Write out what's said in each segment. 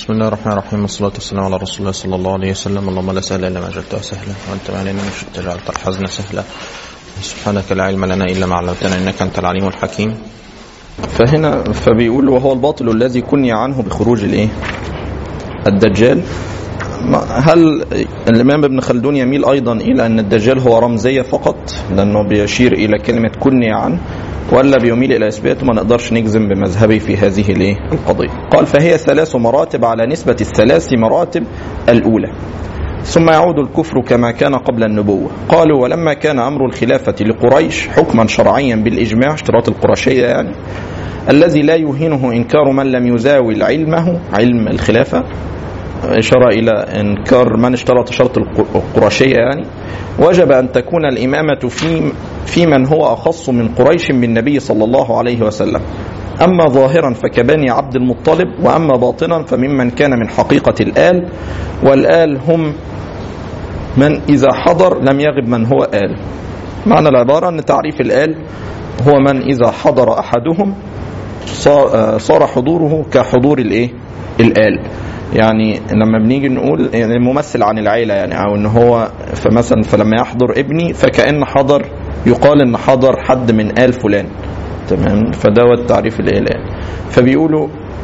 بسم الله الرحمن الرحيم والصلاة والسلام على رسول الله صلى الله عليه وسلم اللهم لا سهل إلا ما جعلته سهلا وأنت ما علينا من شئت جعلت الحزن سهلا سبحانك لا علم لنا إلا ما علمتنا إنك أنت العليم الحكيم فهنا فبيقول وهو الباطل الذي كني عنه بخروج الايه الدجال ما- هل الامام ابن خلدون يميل ايضا الى ان الدجال هو رمزيه فقط لانه بيشير الى كلمه كني عنه ولا بيميل الى اثباته ما نقدرش نجزم بمذهبي في هذه الايه القضيه قال فهي ثلاث مراتب على نسبه الثلاث مراتب الاولى ثم يعود الكفر كما كان قبل النبوة قالوا ولما كان أمر الخلافة لقريش حكما شرعيا بالإجماع اشتراط القرشية يعني الذي لا يهينه إنكار من لم يزاول علمه علم الخلافة إشارة إلى إنكار من اشترط شرط الق- القرشية يعني وجب أن تكون الإمامة في في من هو أخص من قريش بالنبي صلى الله عليه وسلم أما ظاهرا فكبني عبد المطلب وأما باطنا فممن كان من حقيقة الآل والآل هم من إذا حضر لم يغب من هو آل معنى العبارة أن تعريف الآل هو من إذا حضر أحدهم صار آه، صار حضوره كحضور الإيه الآل يعني لما بنيجي نقول يعني ممثل عن العيلة يعني أو إن هو فمثلا فلما يحضر ابني فكأن حضر يقال إن حضر حد من آل فلان تمام فدوت تعريف الآل فبيقولوا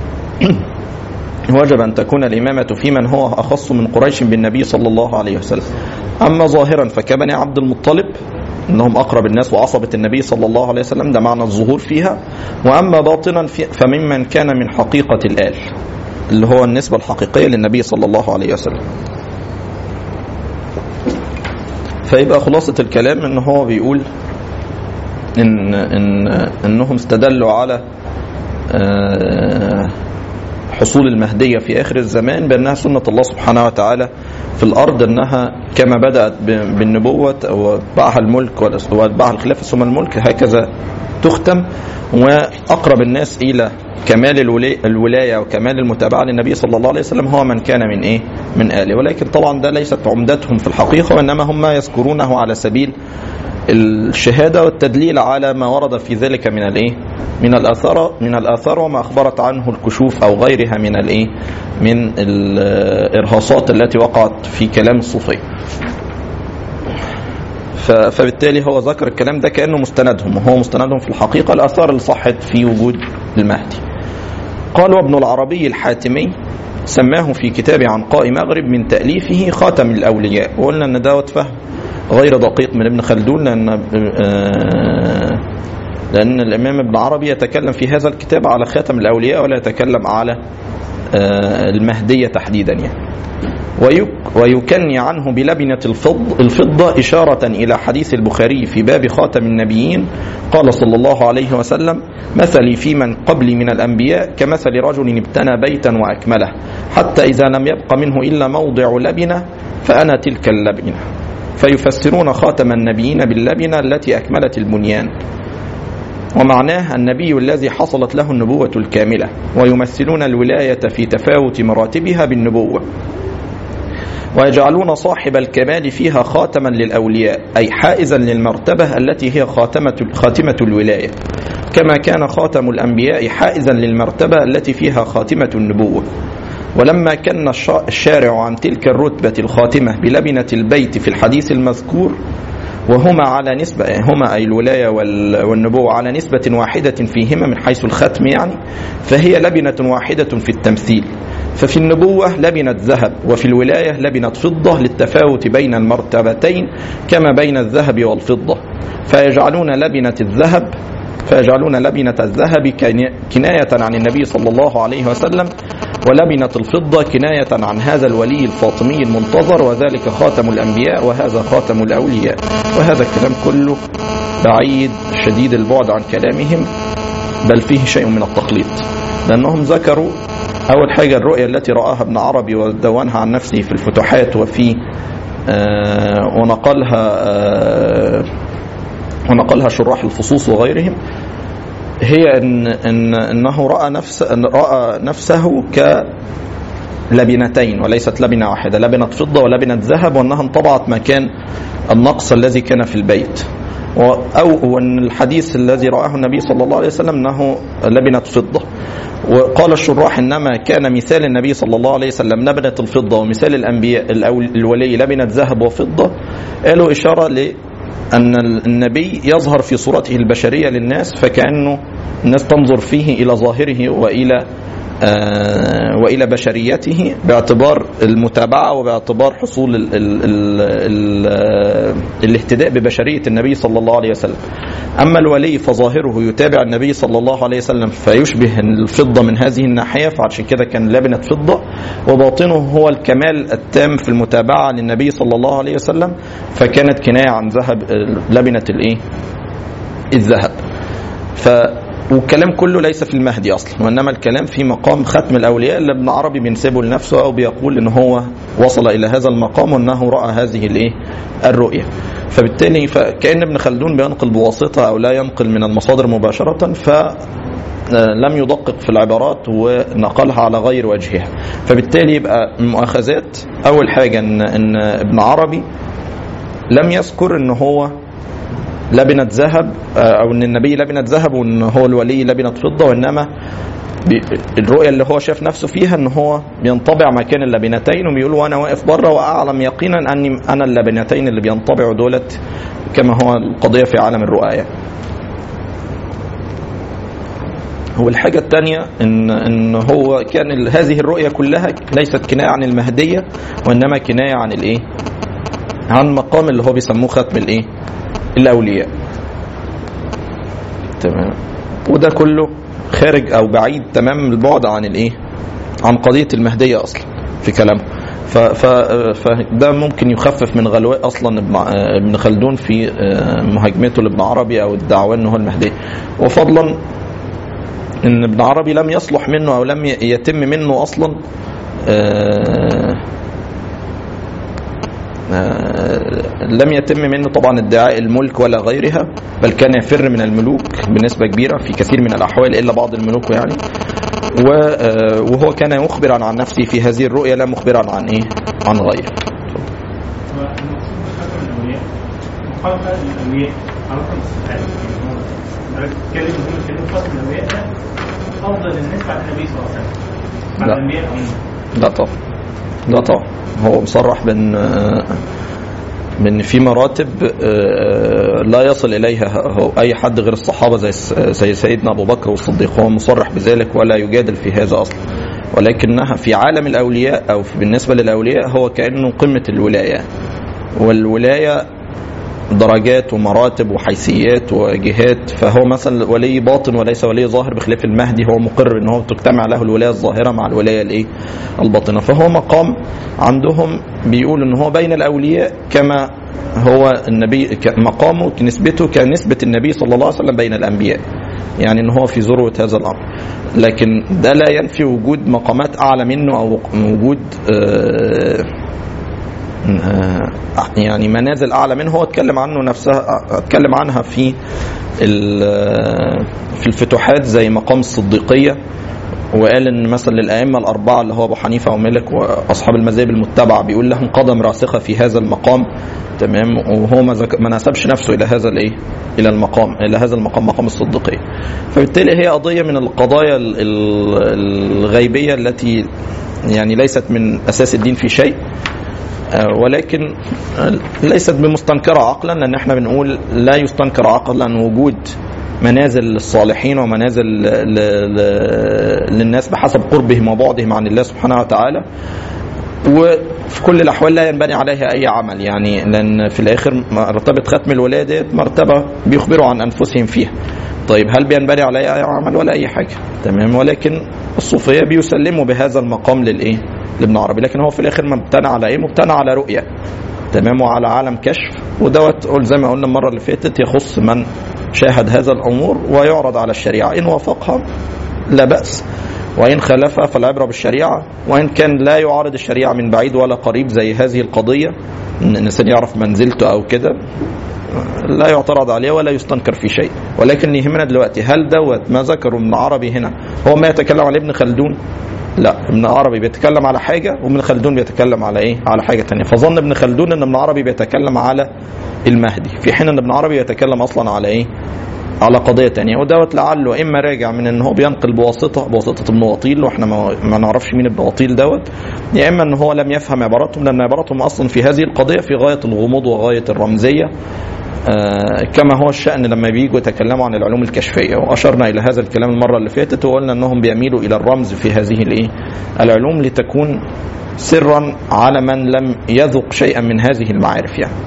وجب أن تكون الإمامة في من هو أخص من قريش بالنبي صلى الله عليه وسلم أما ظاهرا فكبني عبد المطلب انهم اقرب الناس وعصبه النبي صلى الله عليه وسلم ده معنى الظهور فيها واما باطنا في- فممن كان من حقيقه الال اللي هو النسبه الحقيقيه للنبي صلى الله عليه وسلم فيبقى خلاصه الكلام ان هو بيقول ان ان انهم استدلوا على آه، حصول المهدية في آخر الزمان بأنها سنة الله سبحانه وتعالى في الأرض أنها كما بدأت ب- بالنبوة واتبعها الملك والأس- واتبعها الخلافة ثم الملك هكذا تختم وأقرب الناس إلى كمال الولي- الولاية وكمال المتابعة للنبي صلى الله عليه وسلم هو من كان من إيه؟ من آله ولكن طبعا ده ليست عمدتهم في الحقيقة وإنما هم يذكرونه على سبيل الشهاده والتدليل على ما ورد في ذلك من الايه؟ من الاثار من الاثار وما اخبرت عنه الكشوف او غيرها من الايه؟ من الارهاصات التي وقعت في كلام الصوفيه. ف- فبالتالي هو ذكر الكلام ده كانه مستندهم وهو مستندهم في الحقيقه الاثار اللي صحت في وجود المهدي. قال وابن العربي الحاتمي سماه في كتاب عنقاء مغرب من تأليفه خاتم الأولياء وقلنا أن دوت فهم غير دقيق من ابن خلدون لأن آه، لأن الإمام ابن عربي يتكلم في هذا الكتاب على خاتم الأولياء ولا يتكلم على آه، المهدية تحديدا يعني ويك ويكني عنه بلبنة الفض الفضة إشارة إلى حديث البخاري في باب خاتم النبيين قال صلى الله عليه وسلم مثلي في من قبلي من الأنبياء كمثل رجل ابتنى بيتا وأكمله حتى إذا لم يبق منه إلا موضع لبنة فأنا تلك اللبنة فيفسرون خاتم النبيين باللبنة التي أكملت البنيان ومعناه النبي الذي حصلت له النبوة الكاملة ويمثلون الولاية في تفاوت مراتبها بالنبوة ويجعلون صاحب الكمال فيها خاتما للأولياء أي حائزا للمرتبة التي هي خاتمة, خاتمة الولاية كما كان خاتم الأنبياء حائزا للمرتبة التي فيها خاتمة النبوة ولما كان الشا- الشارع عن تلك الرتبة الخاتمة بلبنة البيت في الحديث المذكور وهما على نسبة هما أي الولاية وال- والنبوة على نسبة واحدة فيهما من حيث الختم يعني فهي لبنة واحدة في التمثيل ففي النبوة لبنة ذهب وفي الولاية لبنة فضة للتفاوت بين المرتبتين كما بين الذهب والفضة فيجعلون لبنة الذهب فيجعلون لبنة الذهب كني- كناية عن النبي صلى الله عليه وسلم ولبنة الفضة كناية عن هذا الولي الفاطمي المنتظر وذلك خاتم الأنبياء وهذا خاتم الأولياء وهذا الكلام كله بعيد شديد البعد عن كلامهم بل فيه شيء من التخليط لأنهم ذكروا أول حاجة الرؤية التي رآها ابن عربي ودونها عن نفسه في الفتوحات وفي آه ونقلها آه ونقلها شراح الفصوص وغيرهم هي ان ان انه راى نفس ان راى نفسه كلبنتين وليست لبنه واحده لبنه فضه ولبنه ذهب وانها انطبعت مكان النقص الذي كان في البيت و- أو أن الحديث الذي رآه النبي صلى الله عليه وسلم أنه لبنة فضة وقال الشراح إنما كان مثال النبي صلى الله عليه وسلم لبنة الفضة ومثال الأنبياء الأول- الولي لبنة ذهب وفضة قالوا إشارة لأن النبي يظهر في صورته البشرية للناس فكأنه الناس تنظر فيه إلى ظاهره وإلى آه، والى بشريته باعتبار المتابعه وباعتبار حصول ال ال ال ال الاهتداء ببشريه النبي صلى الله عليه وسلم. اما الولي فظاهره يتابع النبي صلى الله عليه وسلم فيشبه الفضه من هذه الناحيه فعشان كده كان لبنه فضه وباطنه هو الكمال التام في المتابعه للنبي صلى الله عليه وسلم فكانت كنايه عن ذهب لبنه الايه؟ الذهب. ف والكلام كله ليس في المهدي اصلا وانما الكلام في مقام ختم الاولياء اللي ابن عربي بينسبه لنفسه او بيقول ان هو وصل الى هذا المقام وانه راى هذه الايه الرؤيه فبالتالي فكان ابن خلدون بينقل بواسطه او لا ينقل من المصادر مباشره ف لم يدقق في العبارات ونقلها على غير وجهها فبالتالي يبقى مؤاخذات اول حاجه ان ان ابن عربي لم يذكر ان هو لبنة ذهب او ان النبي لبنة ذهب وان هو الولي لبنة فضة وانما بي- الرؤية اللي هو شاف نفسه فيها ان هو بينطبع مكان اللبنتين وبيقول وانا واقف بره واعلم يقينا اني انا اللبنتين اللي بينطبعوا دولت كما هو القضية في عالم الرؤى يعني. هو الحاجة الثانية إن إن هو كان ال- هذه الرؤية كلها ليست كناية عن المهدية وإنما كناية عن الإيه؟ عن مقام اللي هو بيسموه ختم الإيه؟ الأولياء. تمام. وده كله خارج أو بعيد تمام البعد عن الإيه؟ عن قضية المهدية أصلا في كلامه. ف- ف- فده ممكن يخفف من غلواء اصلا ابن ابن خلدون في مهاجمته لابن عربي او الدعوه انه هو المهدي وفضلا ان ابن عربي لم يصلح منه او لم يتم منه اصلا آه، آه، لم يتم منه طبعا ادعاء الملك ولا غيرها بل كان يفر من الملوك بنسبة كبيرة في كثير من الأحوال إلا بعض الملوك يعني و- آه، وهو كان مخبرا عن نفسه في هذه الرؤيا لا مخبرا عن إيه عن غيره والمقصود بخاتم الاولياء مقام خاتم الاولياء علاقه بالاستفاده يعني هو بتتكلم هم كلمه خاتم الاولياء ده افضل الناس بعد النبي صلى الله عليه وسلم بعد لا. الانبياء عموما لا طبعا لا طبعا هو مصرح بان بان في مراتب آه، لا يصل اليها هو اي حد غير الصحابه زي زي سيدنا ابو بكر والصديق هو مصرح بذلك ولا يجادل في هذا اصلا ولكنها في عالم الاولياء او في- بالنسبه للاولياء هو كانه قمه الولايه والولايه درجات ومراتب وحيثيات وجهات فهو مثلا ولي باطن وليس ولي ظاهر بخلاف المهدي هو مقر ان هو تجتمع له الولايه الظاهره مع الولايه الايه الباطنه فهو مقام عندهم بيقول ان هو بين الاولياء كما هو النبي ك- مقامه نسبته كنسبه النبي صلى الله عليه وسلم بين الانبياء يعني ان هو في ذروه هذا الامر لكن ده لا ينفي وجود مقامات اعلى منه او وجود آه آه، يعني منازل اعلى منه هو اتكلم عنه نفسها اتكلم عنها في ال- في الفتوحات زي مقام الصديقيه وقال ان مثلا للائمه الاربعه اللي هو ابو حنيفه ومالك واصحاب المذاهب المتبعه بيقول لهم قدم راسخه في هذا المقام تمام وهو ما, ذك- ما نسبش نفسه الى هذا الايه الى المقام الى هذا المقام مقام الصديقيه فبالتالي هي قضيه من القضايا ال- ال- الغيبيه التي يعني ليست من اساس الدين في شيء آه، ولكن آه، ليست بمستنكرة عقلا لأن احنا بنقول لا يستنكر عقلا وجود منازل للصالحين ومنازل ل- ل- للناس بحسب قربهم وبعدهم عن الله سبحانه وتعالى وفي كل الأحوال لا ينبني عليها أي عمل يعني لأن في الآخر مرتبة ختم الولاية ديت مرتبة بيخبروا عن أنفسهم فيها طيب هل بينبني عليها أي عمل ولا أي حاجة تمام ولكن الصوفية بيسلموا بهذا المقام للإيه لابن عربي لكن هو في الآخر مبتنى على إيه مبتنى على رؤية تمام وعلى عالم كشف ودوت قول زي ما قلنا المرة اللي فاتت يخص من شاهد هذا الأمور ويعرض على الشريعة إن وافقها لا بأس وإن خالفها فالعبرة بالشريعة وإن كان لا يعارض الشريعة من بعيد ولا قريب زي هذه القضية إن الإنسان يعرف منزلته أو كده لا يعترض عليه ولا يستنكر في شيء ولكن اللي يهمنا دلوقتي هل دوت ما ذكره ابن عربي هنا هو ما يتكلم عليه ابن خلدون لا ابن عربي بيتكلم على حاجه وابن خلدون بيتكلم على ايه على حاجه تانية فظن ابن خلدون ان ابن عربي بيتكلم على المهدي في حين ان ابن عربي يتكلم اصلا على ايه على قضيه تانية ودوت لعله اما راجع من ان هو بينقل بواسطه بواسطه ابن وطيل واحنا ما, ما نعرفش مين ابن وطيل دوت يا اما ان هو لم يفهم عباراتهم لان عباراتهم اصلا في هذه القضيه في غايه الغموض وغايه الرمزيه آه، كما هو الشأن لما بييجوا يتكلموا عن العلوم الكشفية وأشرنا إلى هذا الكلام المرة اللي فاتت وقلنا أنهم بيميلوا إلى الرمز في هذه الإيه؟ العلوم لتكون سرا على من لم يذق شيئا من هذه المعارف يعني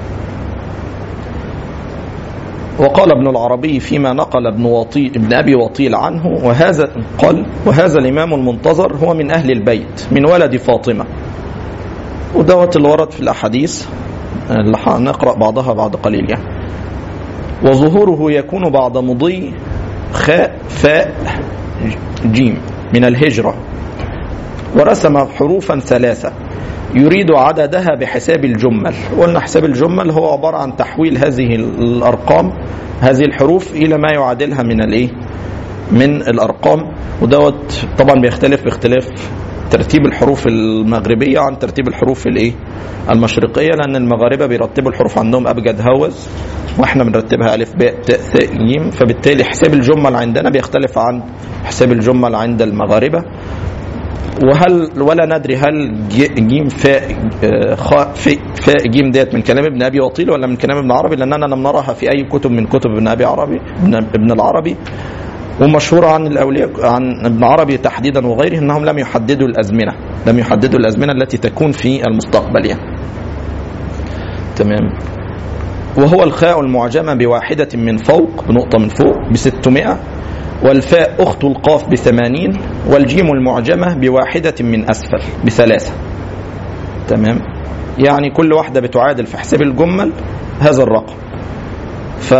وقال ابن العربي فيما نقل ابن وطيل ابن ابي وطيل عنه وهذا قال وهذا الامام المنتظر هو من اهل البيت من ولد فاطمه ودوت اللي ورد في الاحاديث اللي هنقرا بعضها بعد قليل يعني وظهوره يكون بعد مضي خاء فاء جيم من الهجره ورسم حروفا ثلاثه يريد عددها بحساب الجمل قلنا حساب الجمل هو عبارة عن تحويل هذه الأرقام هذه الحروف إلى ما يعادلها من الإيه من الأرقام ودوت طبعا بيختلف باختلاف ترتيب الحروف المغربية عن ترتيب الحروف الإيه المشرقية لأن المغاربة بيرتبوا الحروف عندهم أبجد هوز واحنا بنرتبها ألف باء تاء ثاء جيم فبالتالي حساب الجمل عندنا بيختلف عن حساب الجمل عند المغاربة وهل ولا ندري هل جيم فاء خاء فاء جيم ديت من كلام ابن ابي وطيل ولا من كلام ابن عربي لاننا لم نراها في اي كتب من كتب ابن ابي عربي ابن, ابن العربي ومشهورة عن الأولياء عن ابن عربي تحديدا وغيره أنهم لم يحددوا الأزمنة لم يحددوا الأزمنة التي تكون في المستقبل يعني. تمام وهو الخاء المعجمة بواحدة من فوق بنقطة من فوق بستمائة والفاء أخت القاف بثمانين والجيم المعجمة بواحدة من أسفل بثلاثة تمام يعني كل واحدة بتعادل في حساب الجمل هذا الرقم ف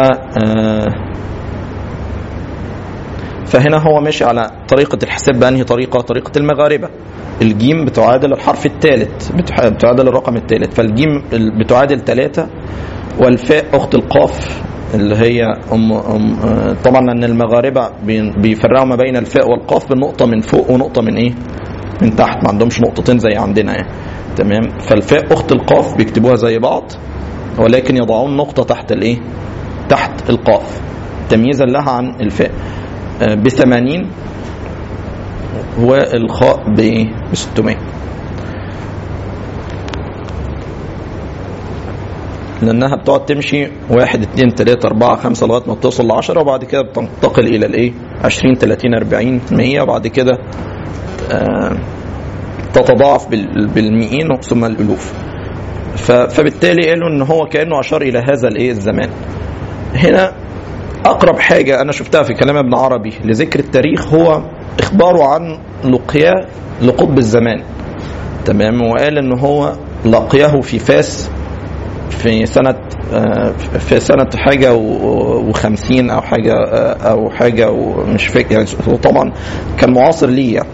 فهنا هو ماشي على طريقة الحساب بأنهي طريقة طريقة المغاربة الجيم بتعادل الحرف الثالث بتعادل الرقم الثالث فالجيم بتعادل ثلاثة والفاء أخت القاف اللي هي أم أم طبعا ان المغاربه بيفرقوا ما بين الفاء والقاف بنقطه من فوق ونقطه من ايه؟ من تحت ما عندهمش نقطتين زي عندنا يعني تمام فالفاء اخت القاف بيكتبوها زي بعض ولكن يضعون نقطه تحت الايه؟ تحت القاف تمييزا لها عن الفاء ب 80 والخاء بايه؟ ب 600 لانها بتقعد تمشي واحد اثنين ثلاثة أربعة خمسة لغاية ما بتوصل ل 10 وبعد كده بتنتقل إلى الإيه؟ 20 30 40 100 وبعد كده آه تتضاعف بالمئين ثم الألوف. فبالتالي قالوا إن هو كأنه أشار إلى هذا الإيه؟ الزمان. هنا أقرب حاجة أنا شفتها في كلام ابن عربي لذكر التاريخ هو إخباره عن لقياه لقطب الزمان. تمام وقال إن هو لقيه في فاس في سنة في سنة حاجة وخمسين أو حاجة أو حاجة ومش فاكر يعني هو طبعا كان معاصر ليه يعني.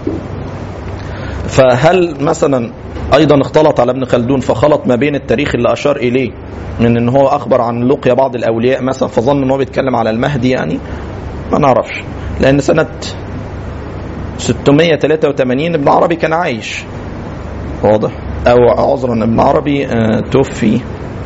فهل مثلا أيضا اختلط على ابن خلدون فخلط ما بين التاريخ اللي أشار إليه من إن هو أخبر عن لقيا بعض الأولياء مثلا فظن إن هو بيتكلم على المهدي يعني ما نعرفش لأن سنة 683 ابن عربي كان عايش واضح أو عذرا ابن عربي توفي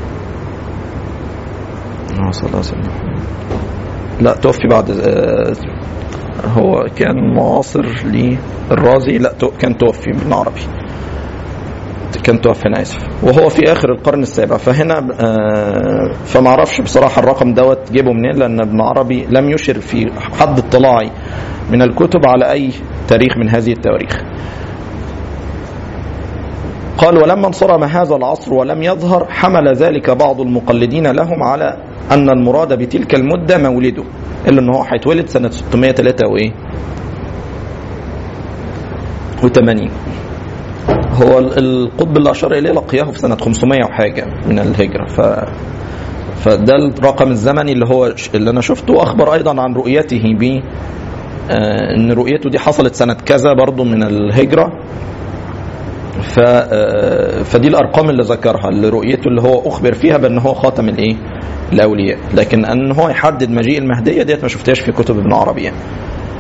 صلى الله عليه وسلم لا توفي بعد هو كان معاصر للرازي لا كان توفي ابن عربي كان توفي انا اسف وهو في اخر القرن السابع فهنا فما اعرفش بصراحه الرقم دوت جيبه منين لان ابن عربي لم يشر في حد اطلاعي من الكتب على اي تاريخ من هذه التواريخ قال ولما انصرم هذا العصر ولم يظهر حمل ذلك بعض المقلدين لهم على أن المراد بتلك المدة مولده إلا أنه هيتولد سنة 603 وإيه و80 هو القطب اللي أشار إليه لقياه في سنة 500 وحاجة من الهجرة ف فده الرقم الزمني اللي هو اللي أنا شفته وأخبر أيضا عن رؤيته ب ان رؤيته دي حصلت سنه كذا برضه من الهجره ف فدي الارقام اللي ذكرها اللي رؤيته اللي هو اخبر فيها بان هو خاتم الايه الاولياء لكن ان هو يحدد مجيء المهديه ديت ما شفتهاش في كتب ابن عربي يعني.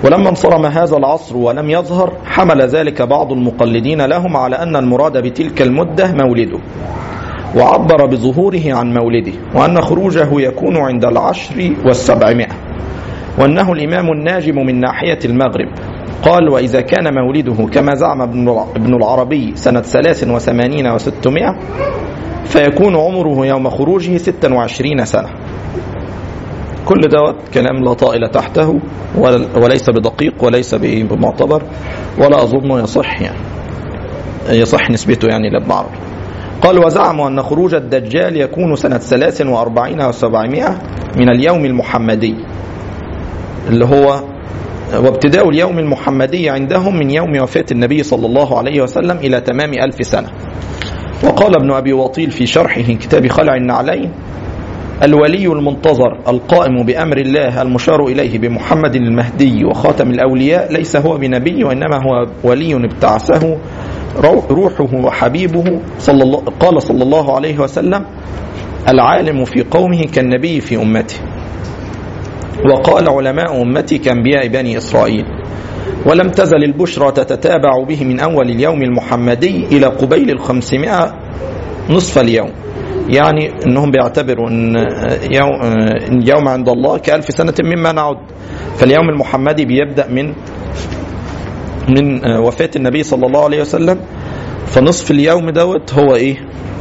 ولما انصرم هذا العصر ولم يظهر حمل ذلك بعض المقلدين لهم على أن المراد بتلك المدة مولده وعبر بظهوره عن مولده وأن خروجه يكون عند العشر والسبعمائة وأنه الإمام الناجم من ناحية المغرب قال وإذا كان مولده كما زعم ابن العربي سنة ثلاث وثمانين وستمائة فيكون عمره يوم خروجه ستا وعشرين سنة كل دوت كلام لا طائل تحته وليس بدقيق وليس بمعتبر ولا أظنه يصح يعني يصح نسبته يعني لابن عربي قال وزعموا أن خروج الدجال يكون سنة ثلاث وأربعين وسبعمائة من اليوم المحمدي اللي هو وابتداء اليوم المحمدي عندهم من يوم وفاة النبي صلى الله عليه وسلم إلى تمام ألف سنة وقال ابن أبي وطيل في شرحه كتاب خلع النعلين الولي المنتظر القائم بأمر الله المشار إليه بمحمد المهدي وخاتم الأولياء ليس هو بنبي وإنما هو ولي ابتعثه روحه وحبيبه صلى الله قال صلى الله عليه وسلم العالم في قومه كالنبي في أمته وقال علماء أمتي كأنبياء بني إسرائيل ولم تزل البشرى تتتابع به من أول اليوم المحمدي إلى قبيل الخمسمائة نصف اليوم يعني أنهم بيعتبروا أن يوم, يوم عند الله كألف سنة مما نعد فاليوم المحمدي بيبدأ من من وفاة النبي صلى الله عليه وسلم فنصف اليوم دوت هو ايه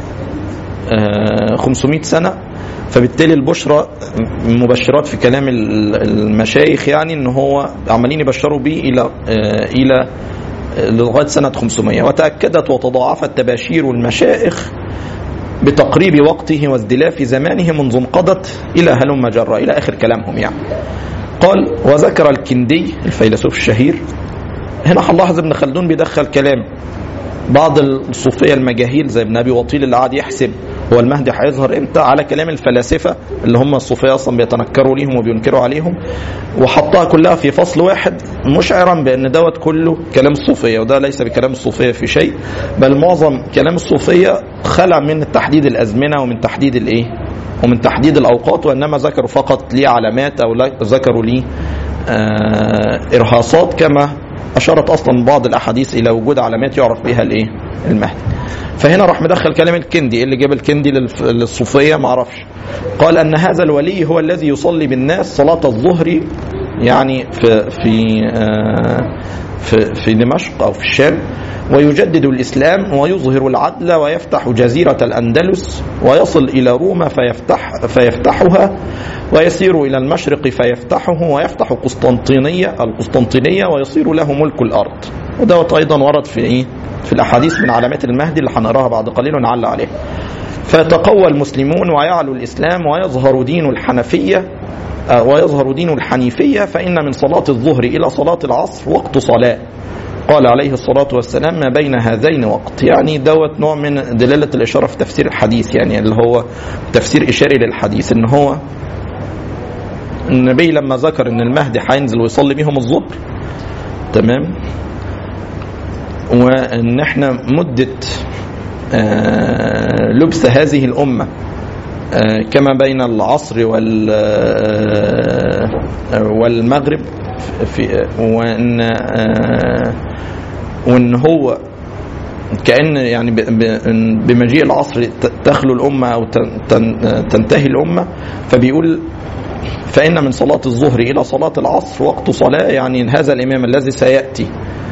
500 سنة فبالتالي البشرى مبشرات في كلام المشايخ يعني ان هو عمالين يبشروا به الى الى لغايه سنه 500 وتاكدت وتضاعفت تباشير المشائخ بتقريب وقته وازدلاف زمانه منذ انقضت الى هلم جرى الى اخر كلامهم يعني. قال وذكر الكندي الفيلسوف الشهير هنا هنلاحظ ابن خلدون بيدخل كلام بعض الصوفيه المجاهيل زي ابن ابي وطيل اللي قعد يحسب هو المهدي هيظهر امتى على كلام الفلاسفه اللي هم الصوفيه اصلا بيتنكروا ليهم وبينكروا عليهم وحطها كلها في فصل واحد مشعرا بان دوت كله كلام الصوفيه وده ليس بكلام الصوفيه في شيء بل معظم كلام الصوفيه خلع من تحديد الازمنه ومن تحديد الايه ومن تحديد الاوقات وانما ذكروا فقط ليه علامات او ذكروا ليه آه ارهاصات كما اشارت اصلا بعض الاحاديث الى وجود علامات يعرف بها الايه المهدي فهنا راح مدخل كلام الكندي ايه اللي جاب الكندي للصوفيه ما اعرفش قال ان هذا الولي هو الذي يصلي بالناس صلاه الظهر يعني في في في, في دمشق او في الشام ويجدد الاسلام ويظهر العدل ويفتح جزيره الاندلس ويصل الى روما فيفتح فيفتحها ويسير الى المشرق فيفتحه ويفتح قسطنطينيه القسطنطينيه ويصير له ملك الارض ودوت ايضا ورد في ايه في الاحاديث من علامات المهدي اللي هنقراها بعد قليل ونعلق عليها فيتقوى المسلمون ويعلو الاسلام ويظهر دين الحنفيه ويظهر دين الحنيفيه فان من صلاه الظهر الى صلاه العصر وقت صلاه قال عليه الصلاة والسلام ما بين هذين وقت يعني دوت نوع من دلالة الإشارة في تفسير الحديث يعني اللي هو تفسير إشاري للحديث إن هو النبي لما ذكر إن المهدي هينزل ويصلي بيهم الظهر تمام وإن إحنا مدة لبس هذه الأمة كما بين العصر وال والمغرب في وان وان هو كان يعني بمجيء العصر تخلو الامه او تنتهي الامه فبيقول فان من صلاه الظهر الى صلاه العصر وقت صلاه يعني هذا الامام الذي سياتي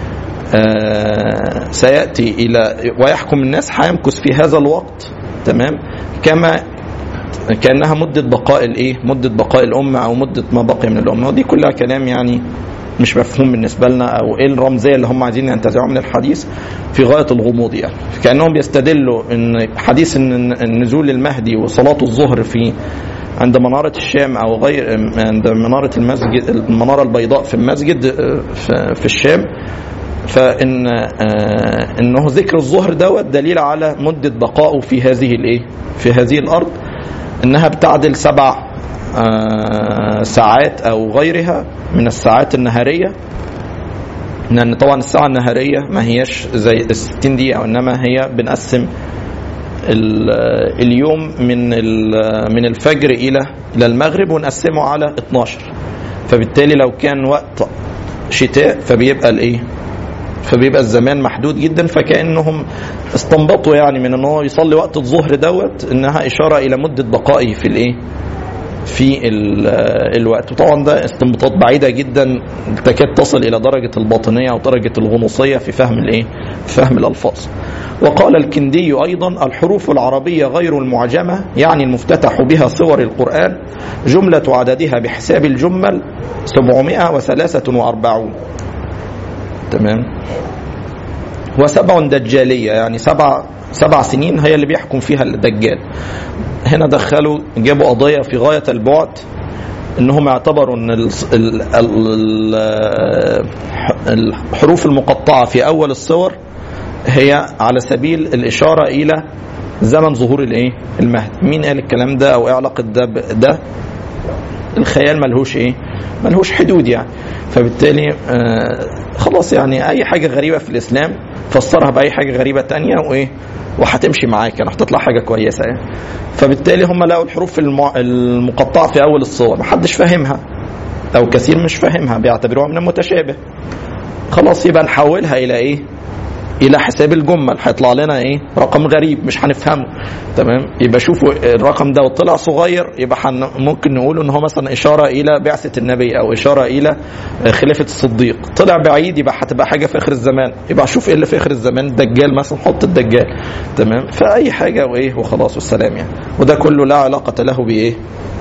سياتي الى ويحكم الناس هيمكث في هذا الوقت تمام كما كانها مده بقاء الايه مده بقاء الامه او مده ما بقي من الامه ودي كلها كلام يعني مش مفهوم بالنسبه لنا او ايه الرمزيه اللي هم عايزين ينتزعوا من الحديث في غايه الغموض يعني كانهم بيستدلوا ان حديث ان نزول المهدي وصلاه الظهر في عند منارة الشام أو غير عند منارة المسجد المنارة البيضاء في المسجد في الشام فإن إنه ذكر الظهر دوت دليل على مدة بقائه في هذه الإيه؟ في هذه الأرض انها بتعدل سبع ساعات او غيرها من الساعات النهاريه لان طبعا الساعه النهاريه ما هياش زي ال 60 دقيقه وانما هي بنقسم اليوم من من الفجر الى الى المغرب ونقسمه على 12 فبالتالي لو كان وقت شتاء فبيبقى الايه فبيبقى الزمان محدود جدا فكانهم استنبطوا يعني من ان هو يصلي وقت الظهر دوت انها اشاره الى مده بقائه في الايه في ال- الوقت وطبعا ده استنباطات بعيده جدا تكاد تصل الى درجه الباطنيه او درجه الغنوصيه في فهم الايه في فهم الالفاظ وقال الكندي ايضا الحروف العربيه غير المعجمه يعني المفتتح بها صور القران جمله عددها بحساب الجمل 743 تمام وسبع دجاليه يعني سبع سبع سنين هي اللي بيحكم فيها الدجال هنا دخلوا جابوا قضيه في غايه البعد انهم اعتبروا ان ال- ال- ال- الحروف المقطعه في اول الصور هي على سبيل الاشاره الى زمن ظهور الايه المهد مين قال الكلام ده او ايه علاقه ده بده الخيال ملهوش ايه ملهوش حدود يعني فبالتالي آه خلاص يعني اي حاجه غريبه في الاسلام فسرها باي حاجه غريبه تانية وايه وهتمشي معاك يعني هتطلع حاجه كويسه يعني فبالتالي هم لقوا الحروف المع... المقطعه في اول الصور محدش فاهمها او كثير مش فاهمها بيعتبروها من المتشابه خلاص يبقى نحولها الى ايه الى حساب الجمل هيطلع لنا ايه رقم غريب مش هنفهمه تمام يبقى شوفوا الرقم ده وطلع صغير يبقى حن ممكن نقول ان هو مثلا اشاره الى بعثه النبي او اشاره الى خلافه الصديق طلع بعيد يبقى هتبقى حاجه في اخر الزمان يبقى شوف ايه اللي في اخر الزمان الدجال مثلا حط الدجال تمام فاي حاجه وايه وخلاص والسلام يعني وده كله لا علاقه له بايه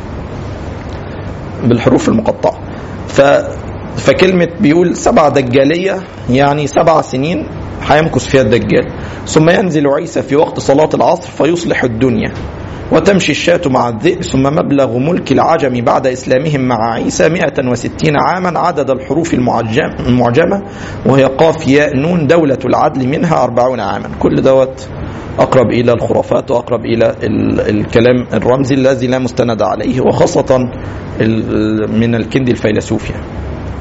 بالحروف المقطعه ف فكلمة بيقول سبع دجالية يعني سبع سنين هيمكث فيها الدجال ثم ينزل عيسى في وقت صلاة العصر فيصلح الدنيا وتمشي الشاة مع الذئب ثم مبلغ ملك العجم بعد إسلامهم مع عيسى 160 عاما عدد الحروف المعجم المعجمة وهي قاف ياء نون دولة العدل منها 40 عاما كل دوت أقرب إلى الخرافات وأقرب إلى ال- الكلام الرمزي الذي لا مستند عليه وخاصة ال- من الكندي الفيلسوف يعني.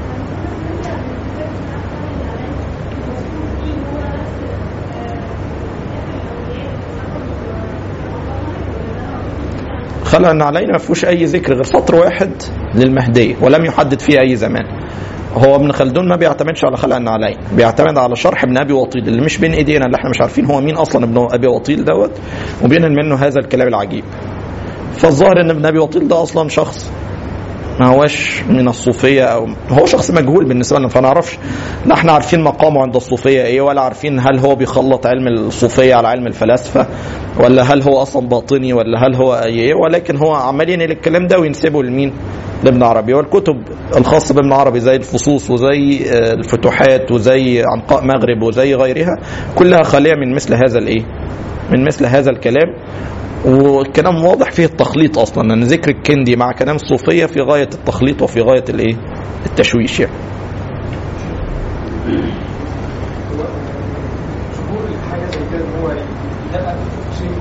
خلع النعلين ما فيهوش اي ذكر غير سطر واحد للمهديه ولم يحدد فيه اي زمان هو ابن خلدون ما بيعتمدش على خلع النعلين بيعتمد على شرح ابن ابي وطيل اللي مش بين ايدينا اللي احنا مش عارفين هو مين اصلا ابن ابي وطيل دوت وبينقل منه هذا الكلام العجيب فالظاهر ان ابن ابي وطيل ده اصلا شخص ما هوش من الصوفيه او هو شخص مجهول بالنسبه لنا فما نعرفش لا احنا عارفين مقامه عند الصوفيه ايه ولا عارفين هل هو بيخلط علم الصوفيه على علم الفلاسفه ولا هل هو اصلا باطني ولا هل هو ايه ولكن هو عمال ينقل الكلام ده وينسبه لمين؟ لابن عربي والكتب الخاصه بابن عربي زي الفصوص وزي آه، الفتوحات وزي عنقاء مغرب وزي غيرها كلها خاليه من مثل هذا الايه؟ من مثل هذا الكلام والكلام واضح فيه التخليط اصلا ان ذكر الكندي مع كلام الصوفيه في غايه التخليط وفي غايه الايه؟ التشويش يعني. ظهور حاجه زي كده ان هو يدقق في تفاصيل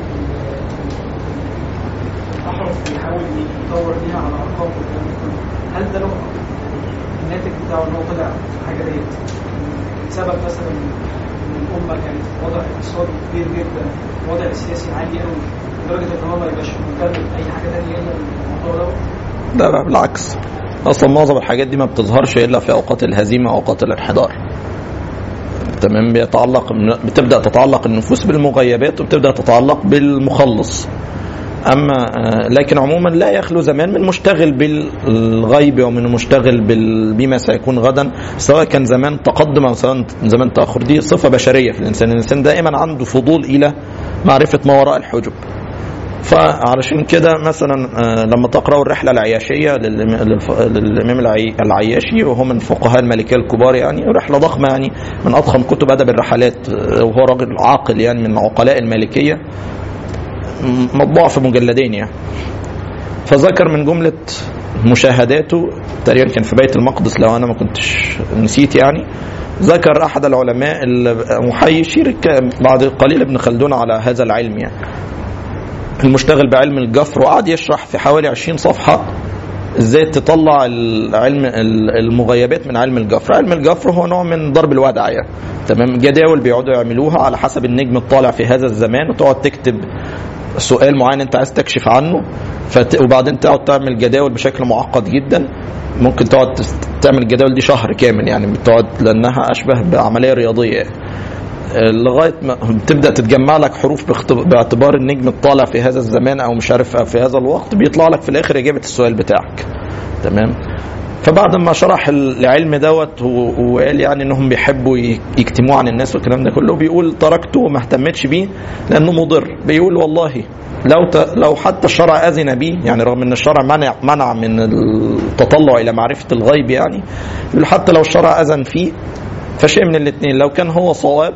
الاحرف بيحاول يدور بيها على ارقام والكلام ده كله هل ده له الناتج بتاعه ان هو طلع حاجه ديت سبب مثلا ان الامه كانت في وضع اقتصادي كبير جدا وضع سياسي عالي قوي لدرجه ان هو ما يبقاش مهتم باي حاجه ثانيه الا الموضوع دوت لا لا بالعكس اصلا معظم الحاجات دي ما بتظهرش الا في اوقات الهزيمه واوقات الانحدار تمام بيتعلق بتبدا تتعلق النفوس بالمغيبات وبتبدا تتعلق بالمخلص اما آه، لكن عموما لا يخلو زمان من مشتغل بالغيب ومن مشتغل بال- بما سيكون غدا سواء كان زمان تقدم او سواء زمان تاخر دي صفه بشريه في الانسان الانسان دائما عنده فضول الى معرفه ما وراء الحجب فعلشان كده مثلا آه، لما تقرأوا الرحلة العياشية للإم- للف- للإمام العي- العياشي وهو من فقهاء المالكية الكبار يعني رحلة ضخمة يعني من أضخم كتب أدب الرحلات آه، وهو راجل عاقل يعني من عقلاء المالكية م- مطبوع في مجلدين يعني فذكر من جملة مشاهداته تقريبا كان في بيت المقدس لو أنا ما كنتش نسيت يعني ذكر أحد العلماء المحيي يشير ك- بعد قليل ابن خلدون على هذا العلم يعني المشتغل بعلم الجفر وقعد يشرح في حوالي 20 صفحة ازاي تطلع العلم المغيبات من علم الجفر علم الجفر هو نوع من ضرب الودع يعني تمام جداول بيقعدوا يعملوها على حسب النجم الطالع في هذا الزمان وتقعد تكتب سؤال معين انت عايز تكشف عنه فت... وبعدين تقعد تعمل جداول بشكل معقد جدا ممكن تقعد تست- تعمل الجداول دي شهر كامل يعني بتقعد لانها اشبه بعمليه رياضيه يعني. آه، لغايه ما تبدا تتجمع لك حروف باخت- باعتبار النجم الطالع في هذا الزمان او مش عارف في هذا الوقت بيطلع لك في الاخر اجابه السؤال بتاعك تمام فبعد ما شرح العلم دوت و- وقال يعني انهم بيحبوا ي- يكتموه عن الناس والكلام ده كله بيقول تركته وما اهتمتش بيه لانه مضر بيقول والله لو ت... لو حتى الشرع اذن بيه يعني رغم ان الشرع منع منع من التطلع الى معرفه الغيب يعني يقول حتى لو الشرع اذن فيه فشيء من الاثنين لو كان هو صواب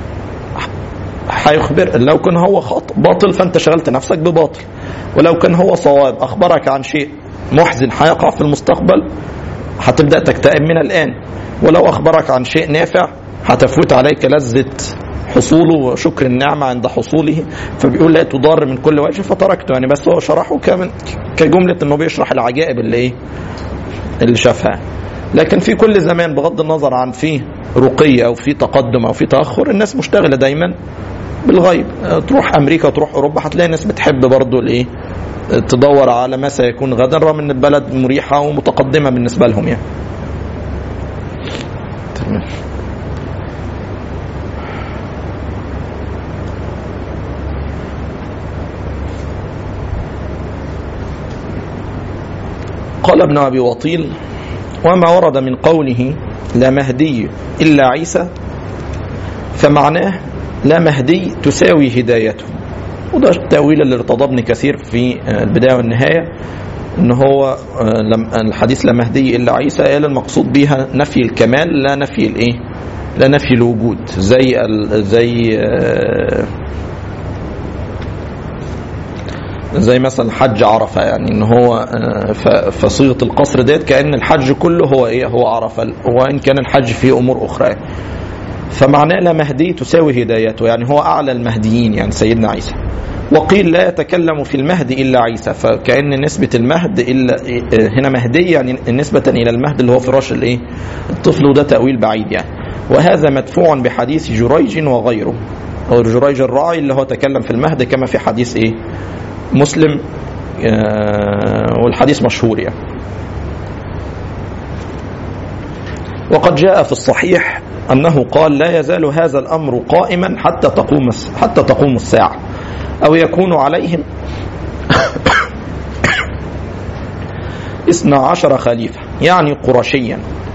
هيخبر لو كان هو خط باطل فانت شغلت نفسك بباطل ولو كان هو صواب اخبرك عن شيء محزن هيقع في المستقبل هتبدا تكتئب من الان ولو اخبرك عن شيء نافع هتفوت عليك لذه حصوله وشكر النعمه عند حصوله فبيقول لا تضار من كل وجه فتركته يعني بس هو شرحه كمن كجمله انه بيشرح العجائب اللي ايه اللي شافها لكن في كل زمان بغض النظر عن فيه رقي او في تقدم او في تاخر الناس مشتغله دايما بالغيب أه، تروح امريكا تروح اوروبا هتلاقي ناس بتحب برضو الايه أه، تدور على ما سيكون غدا رغم ان البلد مريحه ومتقدمه بالنسبه لهم يعني تمام قال ابن ابي وطيل وما ورد من قوله لا مهدي الا عيسى فمعناه لا مهدي تساوي هدايته وده التأويل اللي ارتضى ابن كثير في البداية والنهاية ان هو لم الحديث لا مهدي الا عيسى قال المقصود بها نفي الكمال لا نفي الايه لا نفي الوجود زي ال- زي آه، زي مثلا حج عرفه يعني ان هو آه، ف- فصيغه القصر ديت كان الحج كله هو ايه هو عرفه وان كان الحج فيه امور اخرى فمعناه لا مهدي تساوي هدايته يعني هو اعلى المهديين يعني سيدنا عيسى وقيل لا يتكلم في المهد الا عيسى فكان نسبه المهد الا هنا مهدي يعني نسبه الى المهد اللي هو فراش الايه الطفل وده تاويل بعيد يعني وهذا مدفوع بحديث جريج وغيره او جريج الراعي اللي هو تكلم في المهد كما في حديث ايه مسلم آه، والحديث مشهور يعني وقد جاء في الصحيح انه قال لا يزال هذا الامر قائما حتى تقوم حتى تقوم الساعه او يكون عليهم اثنا عشر خليفه يعني قرشيا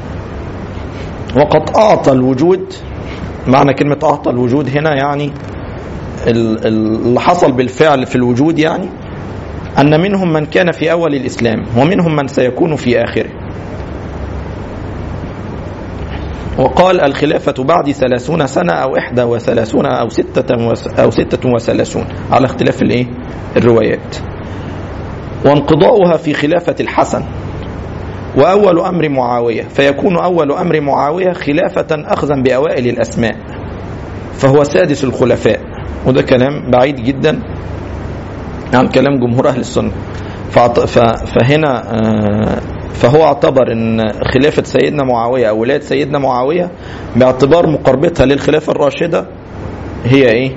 وقد اعطى الوجود معنى كلمه اعطى الوجود هنا يعني ال- ال- اللي حصل بالفعل في الوجود يعني ان منهم من كان في اول الاسلام ومنهم من سيكون في اخره وقال الخلافة بعد ثلاثون سنة أو إحدى وثلاثون أو ستة وس أو ستة وثلاثون على اختلاف الإيه؟ الروايات وانقضاؤها في خلافة الحسن وأول أمر معاوية فيكون أول أمر معاوية خلافة أخذا بأوائل الأسماء فهو سادس الخلفاء وده كلام بعيد جدا عن كلام جمهور أهل السنة فعط- ف- فهنا آه، فهو اعتبر ان خلافة سيدنا معاوية او ولاية سيدنا معاوية باعتبار مقاربتها للخلافة الراشدة هي ايه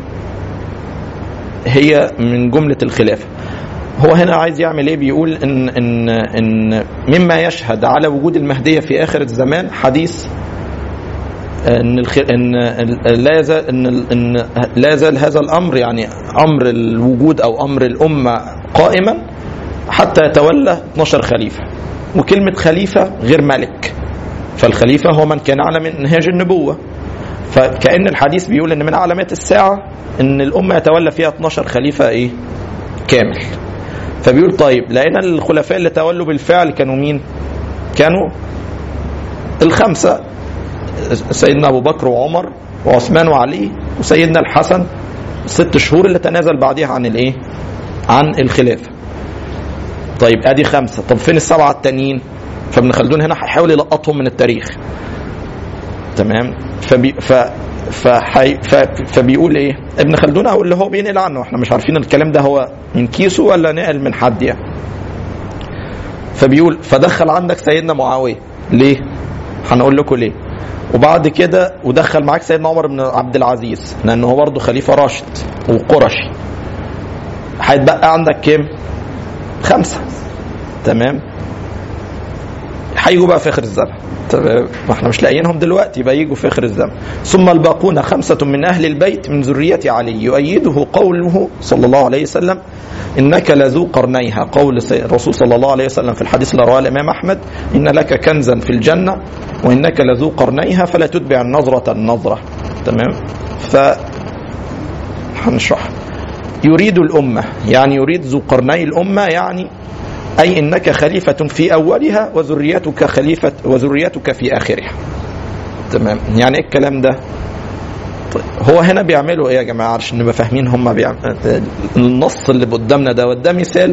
هي من جملة الخلافة هو هنا عايز يعمل ايه بيقول ان ان ان مما يشهد على وجود المهدية في اخر الزمان حديث ان الخ... ان ال- لا يزال ان ال- ان لا يزال هذا الامر يعني امر الوجود او امر الامه قائما حتى يتولى 12 خليفه وكلمه خليفه غير ملك فالخليفه هو من كان على منهاج النبوه فكأن الحديث بيقول ان من علامات الساعه ان الامه يتولى فيها 12 خليفه ايه كامل فبيقول طيب لقينا الخلفاء اللي تولوا بالفعل كانوا مين كانوا الخمسه سيدنا ابو بكر وعمر وعثمان وعلي وسيدنا الحسن ست شهور اللي تنازل بعدها عن الايه عن الخلافه طيب ادي خمسه طب فين السبعه التانيين فابن خلدون هنا هيحاول يلقطهم من التاريخ تمام فبي ف فحي ف فبيقول ايه ابن خلدون او اللي هو بينقل عنه احنا مش عارفين الكلام ده هو من كيسه ولا نقل من حد يعني فبيقول فدخل عندك سيدنا معاويه ليه هنقول لكم ليه وبعد كده ودخل معاك سيدنا عمر بن عبد العزيز لانه هو برضه خليفه راشد وقرشي هيتبقى عندك كام خمسة تمام هيجوا بقى في اخر الزمن تمام ما احنا مش لاقيينهم دلوقتي يبقى يجوا في اخر الزمن ثم الباقون خمسة من أهل البيت من ذرية علي يؤيده قوله صلى الله عليه وسلم إنك لذو قرنيها قول سي- الرسول صلى الله عليه وسلم في الحديث اللي رواه الإمام أحمد إن لك كنزا في الجنة وإنك لذو قرنيها فلا تتبع النظرة النظرة تمام ف هنشرح يريد الأمة يعني يريد ذو قرني الأمة يعني أي إنك خليفة في أولها وذريتك خليفة وذريتك في آخرها تمام يعني إيه الكلام ده طيب هو هنا بيعملوا ايه يا جماعه عشان نبقى فاهمين هم بيعمل النص اللي قدامنا ده وده مثال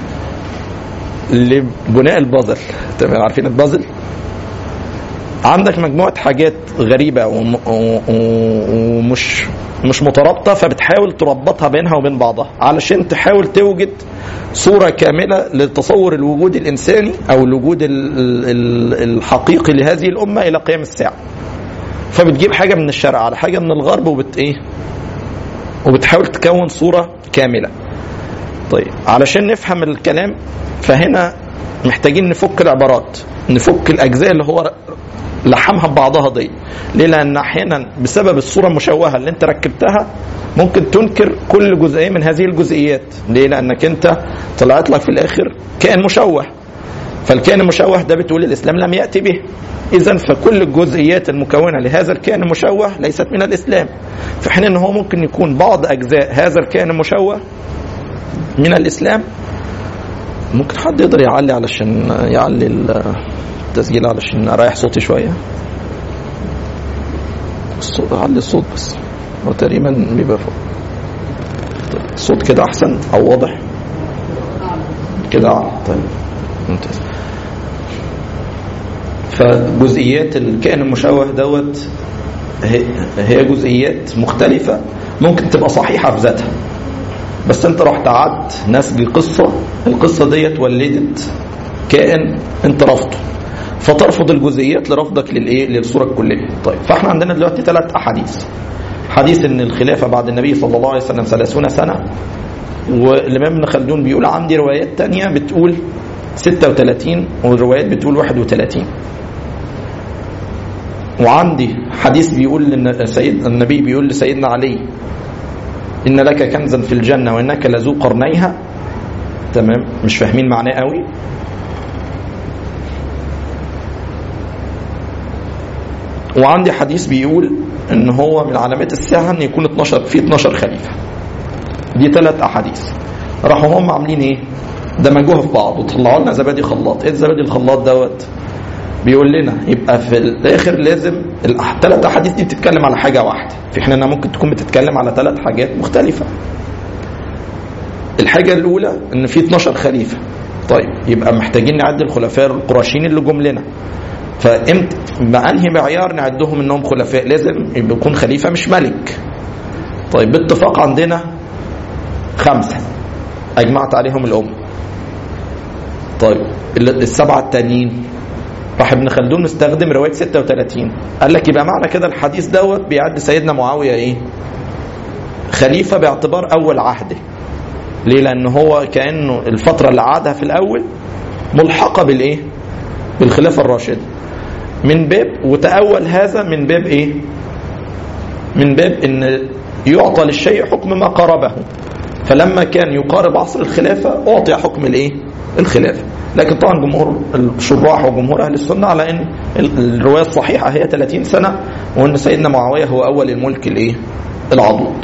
لبناء البازل تمام عارفين البازل عندك مجموعه حاجات غريبه وم- و- و- ومش مش مترابطه فبتحاول تربطها بينها وبين بعضها علشان تحاول توجد صوره كامله لتصور الوجود الانساني او الوجود ال- ال- الحقيقي لهذه الامه الى قيام الساعه فبتجيب حاجه من الشرق على حاجه من الغرب وبت ايه وبتحاول تكون صوره كامله طيب علشان نفهم الكلام فهنا محتاجين نفك العبارات نفك الاجزاء اللي هو لحمها ببعضها دي ليه لان احيانا بسبب الصوره المشوهه اللي انت ركبتها ممكن تنكر كل جزئيه من هذه الجزئيات ليه لانك انت طلعت لك في الاخر كائن مشوه فالكائن المشوه ده بتقول الاسلام لم ياتي به اذا فكل الجزئيات المكونه لهذا الكائن المشوه ليست من الاسلام في حين ان هو ممكن يكون بعض اجزاء هذا الكائن المشوه من الاسلام ممكن حد يقدر يعلي علشان يعلي التسجيل علشان اريح صوتي شويه الصوت علي الصوت بس هو تقريبا بيبقى فوق طيب الصوت كده احسن او واضح كده أعلى. طيب ممتاز فجزئيات الكائن المشوه دوت هي- هي جزئيات مختلفة ممكن تبقى صحيحة في ذاتها بس انت رحت قعدت نسج قصة القصة ديت ولدت كائن انت رفضه فترفض الجزئيات لرفضك للايه للصورة الكلية طيب فاحنا عندنا دلوقتي ثلاث احاديث حديث ان الخلافة بعد النبي صلى الله عليه وسلم 30 سنة والامام ابن خلدون بيقول عندي روايات تانية بتقول 36 والروايات بتقول 31 وعندي حديث بيقول ان سيد النبي بيقول لسيدنا علي ان لك كنزا في الجنه وانك لذو قرنيها تمام مش فاهمين معناه قوي وعندي حديث بيقول ان هو من علامات الساعه ان يكون 12 في 12 خليفه دي ثلاث احاديث راحوا هم عاملين ايه دمجوها في بعض وطلعوا لنا زبادي خلاط ايه الزبادي الخلاط دوت بيقول لنا يبقى في الاخر لازم الثلاث احاديث دي بتتكلم على حاجه واحده في حين انها ممكن تكون بتتكلم على ثلاث حاجات مختلفه الحاجه الاولى ان في 12 خليفه طيب يبقى محتاجين نعد الخلفاء القرشيين اللي جم لنا فامتى ما انهي معيار نعدهم انهم خلفاء لازم يبقى يكون خليفه مش ملك طيب باتفاق عندنا خمسه اجمعت عليهم الامه طيب ال- السبعه التانيين راح ابن خلدون مستخدم روايه 36 قال لك يبقى معنى كده الحديث دوت بيعد سيدنا معاويه ايه؟ خليفه باعتبار اول عهده. ليه؟ لان هو كانه الفتره اللي قعدها في الاول ملحقه بالايه؟ بالخلافه الراشده. من باب وتأول هذا من باب ايه؟ من باب ان يعطى للشيء حكم ما قاربه. فلما كان يقارب عصر الخلافه اعطي حكم الايه؟ الخلافه. لكن طبعا جمهور الشراح وجمهور اهل السنه على ان ال- الروايه الصحيحه هي 30 سنه وان سيدنا معاويه هو اول الملك الايه؟ العضوض.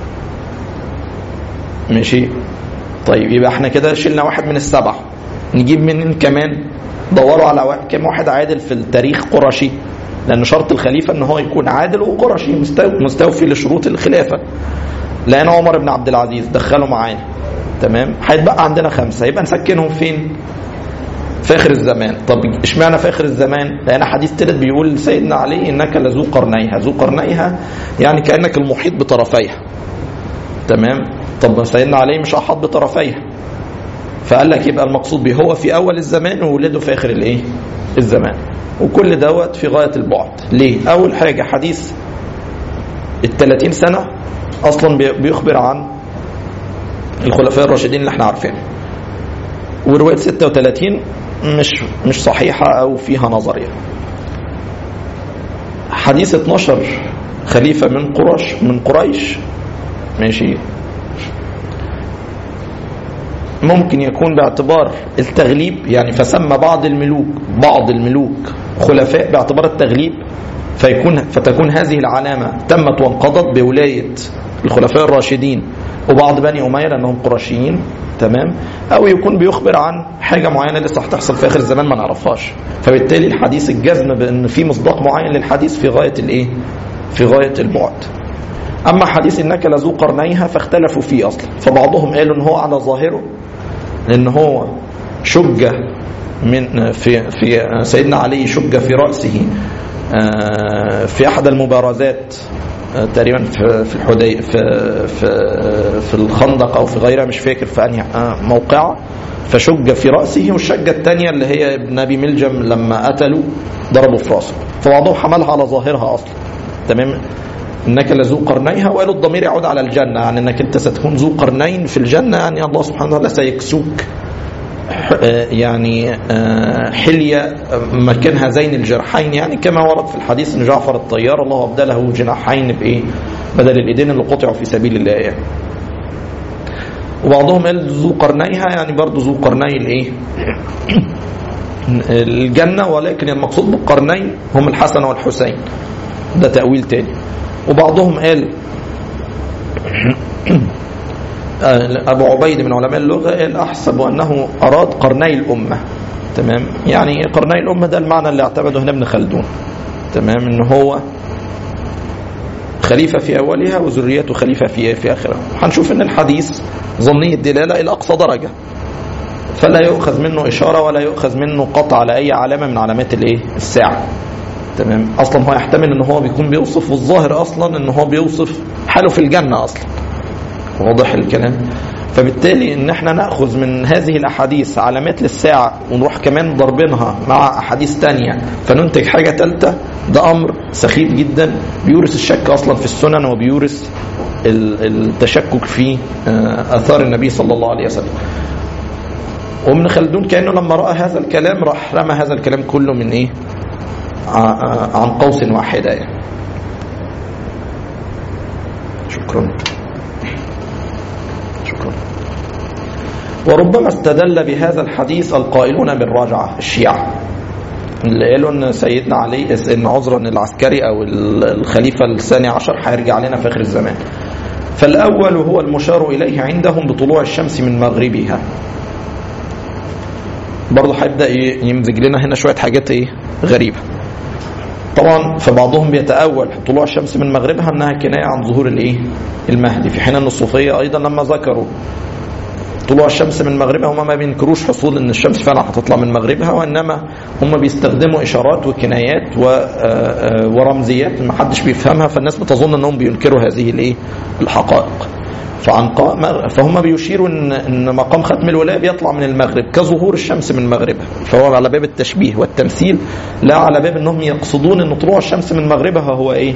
ماشي؟ طيب يبقى احنا كده شلنا واحد من السبعه. نجيب منين كمان؟ دوروا على وا- كم واحد عادل في التاريخ قرشي لان شرط الخليفه ان هو يكون عادل وقرشي مستو- مستوفي لشروط الخلافه. لان عمر بن عبد العزيز دخله معانا تمام هيتبقى عندنا خمسه يبقى نسكنهم فين؟ في اخر الزمان طب اشمعنى في اخر الزمان لان حديث تالت بيقول سيدنا علي انك لذو قرنيها ذو قرنيها يعني كانك المحيط بطرفيها تمام طب سيدنا علي مش احاط بطرفيها فقال لك يبقى المقصود به هو في اول الزمان وولده في اخر الايه الزمان وكل دوت في غايه البعد ليه اول حاجه حديث ال 30 سنه اصلا بي- بيخبر عن الخلفاء الراشدين اللي احنا عارفينه وروايه 36 مش مش صحيحه او فيها نظر يعني حديث 12 خليفه من قريش من قريش ماشي ممكن يكون باعتبار التغليب يعني فسمى بعض الملوك بعض الملوك خلفاء باعتبار التغليب فيكون فتكون هذه العلامة تمت وانقضت بولاية الخلفاء الراشدين وبعض بني أمية لأنهم قرشيين تمام أو يكون بيخبر عن حاجة معينة لسه هتحصل في آخر الزمان ما نعرفهاش فبالتالي الحديث الجزم بأن في مصداق معين للحديث في غاية الإيه؟ في غاية البعد أما حديث إنك لذو قرنيها فاختلفوا فيه أصلا فبعضهم قالوا إن هو على ظاهره لأن هو شج من في في سيدنا علي شج في رأسه آه، في أحد المبارزات آه، تقريبا في في الحدي في في في الخندق او في غيرها مش فاكر في انهي آه، موقعه فشج في راسه والشجه الثانيه اللي هي ابن ابي ملجم لما قتلوا ضربوا في راسه فبعضهم حملها على ظاهرها اصلا تمام انك لذو قرنيها وقالوا الضمير يعود على الجنه يعني انك انت ستكون ذو قرنين في الجنه يعني الله سبحانه وتعالى سيكسوك آه، يعني آه، حلية مكان هذين الجرحين يعني كما ورد في الحديث ان جعفر الطيار الله ابدله جناحين بايه بدل الايدين اللي قطعوا في سبيل الله يعني وبعضهم قال ذو قرنيها يعني برضه ذو قرني الايه الجنة ولكن المقصود بالقرنين هم الحسن والحسين ده تأويل تاني وبعضهم قال أبو عبيد من علماء اللغة قال أحسب أنه أراد قرني الأمة تمام يعني قرني الأمة ده المعنى اللي اعتمده هنا ابن خلدون تمام إن هو خليفة في أولها وذريته خليفة في في آخرها هنشوف إن الحديث ظني الدلالة إلى أقصى درجة فلا يؤخذ منه إشارة ولا يؤخذ منه قطع على أي علامة من علامات الإيه الساعة تمام أصلا هو يحتمل إن هو بيكون بيوصف والظاهر أصلا إن هو بيوصف حاله في الجنة أصلا واضح الكلام فبالتالي ان احنا ناخذ من هذه الاحاديث علامات للساعه ونروح كمان ضربينها مع احاديث تانية فننتج حاجه ثالثه ده امر سخيف جدا بيورث الشك اصلا في السنن وبيورث ال- التشكك في آه، اثار النبي صلى الله عليه وسلم وابن خلدون كانه لما راى هذا الكلام راح رمى هذا الكلام كله من ايه ع- عن قوس واحده يعني شكرا شكرا وربما استدل بهذا الحديث القائلون بالرجعة الشيعة اللي قالوا ان سيدنا علي ان عذرا العسكري او الخليفه الثاني عشر هيرجع لنا في اخر الزمان. فالاول هو المشار اليه عندهم بطلوع الشمس من مغربها. برضه هيبدا ي- يمزج لنا هنا شويه حاجات ايه غريبه. طبعا فبعضهم بيتأول طلوع الشمس من مغربها انها كنايه عن ظهور الايه؟ المهدي في حين ان الصوفيه ايضا لما ذكروا طلوع الشمس من مغربها هم ما بينكروش حصول ان الشمس فعلا هتطلع من مغربها وانما هم بيستخدموا اشارات وكنايات و- آه، آه، ورمزيات ما حدش بيفهمها فالناس بتظن انهم بينكروا هذه الايه؟ الحقائق. فعن قا- فهم بيشيروا ان ان مقام ختم الولايه بيطلع من المغرب كظهور الشمس من مغربها فهو على باب التشبيه والتمثيل لا على باب انهم يقصدون ان طلوع الشمس من مغربها هو ايه؟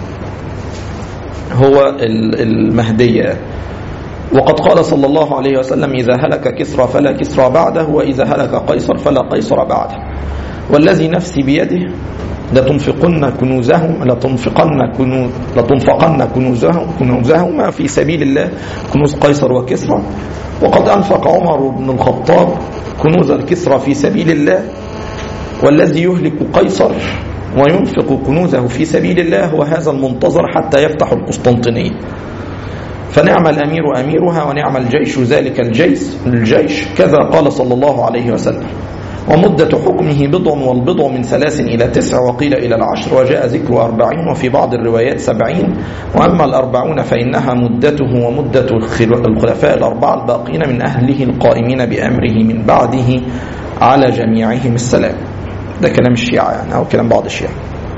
هو ال- المهديه وقد قال صلى الله عليه وسلم إذا هلك كسرى فلا كسرى بعده وإذا هلك قيصر فلا قيصر بعده والذي نفسي بيده لتنفقن كنوزهم لتنفقن كنوز لتنفقن كنوزهم كنوزهما في سبيل الله كنوز قيصر وكسرى وقد أنفق عمر بن الخطاب كنوز الكسرى في سبيل الله والذي يهلك قيصر وينفق كنوزه في سبيل الله هو هذا المنتظر حتى يفتح القسطنطينية فنعم الأمير أميرها ونعم الجيش ذلك الجيش الجيش كذا قال صلى الله عليه وسلم ومدة حكمه بضع والبضع من ثلاث إلى تسع وقيل إلى العشر وجاء ذكر أربعين وفي بعض الروايات سبعين وأما الأربعون فإنها مدته ومدة الخل- الخلفاء الأربعة الباقين من أهله القائمين بأمره من بعده على جميعهم السلام ده كلام الشيعة يعني أو كلام بعض الشيعة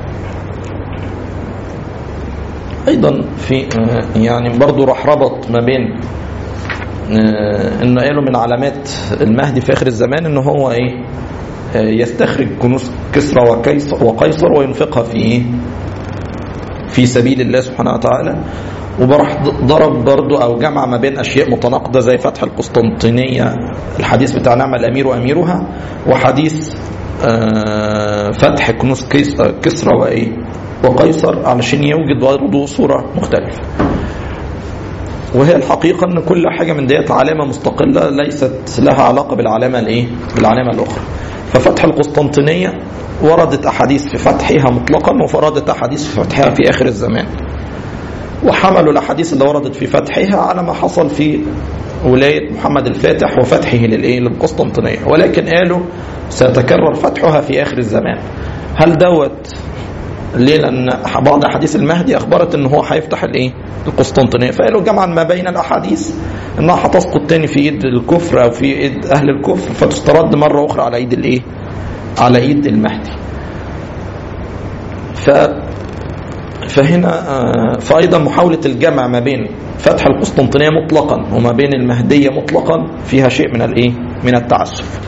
ايضا في آه، يعني برضو راح ربط ما بين آه، انه قالوا من علامات المهدي في اخر الزمان ان هو ايه آه، يستخرج كنوز كسرى وقيصر وقيصر وينفقها في ايه في سبيل الله سبحانه وتعالى وبراح ضرب برضو او جمع ما بين اشياء متناقضه زي فتح القسطنطينيه الحديث بتاع نعم الامير واميرها وحديث آه، فتح كنوز كيس- آه، كسرى وايه وقيصر علشان يوجد برضه صوره مختلفه وهي الحقيقة أن كل حاجة من ديت علامة مستقلة ليست لها علاقة بالعلامة الإيه؟ بالعلامة الأخرى. ففتح القسطنطينية وردت أحاديث في فتحها مطلقا ووردت أحاديث في فتحها في آخر الزمان. وحملوا الأحاديث اللي وردت في فتحها على ما حصل في ولاية محمد الفاتح وفتحه للإيه؟ للقسطنطينية، ولكن قالوا سيتكرر فتحها في آخر الزمان. هل دوت ليه؟ لأن بعض أحاديث المهدي أخبرت إن هو هيفتح الإيه؟ القسطنطينية، فقالوا جمعا ما بين الأحاديث إنها هتسقط تاني في إيد الكفر أو في إيد أهل الكفر فتسترد مرة أخرى على إيد الإيه؟ على إيد المهدي. ف فهنا آه، فأيضا محاولة الجمع ما بين فتح القسطنطينية مطلقا وما بين المهدية مطلقا فيها شيء من الإيه؟ من التعسف.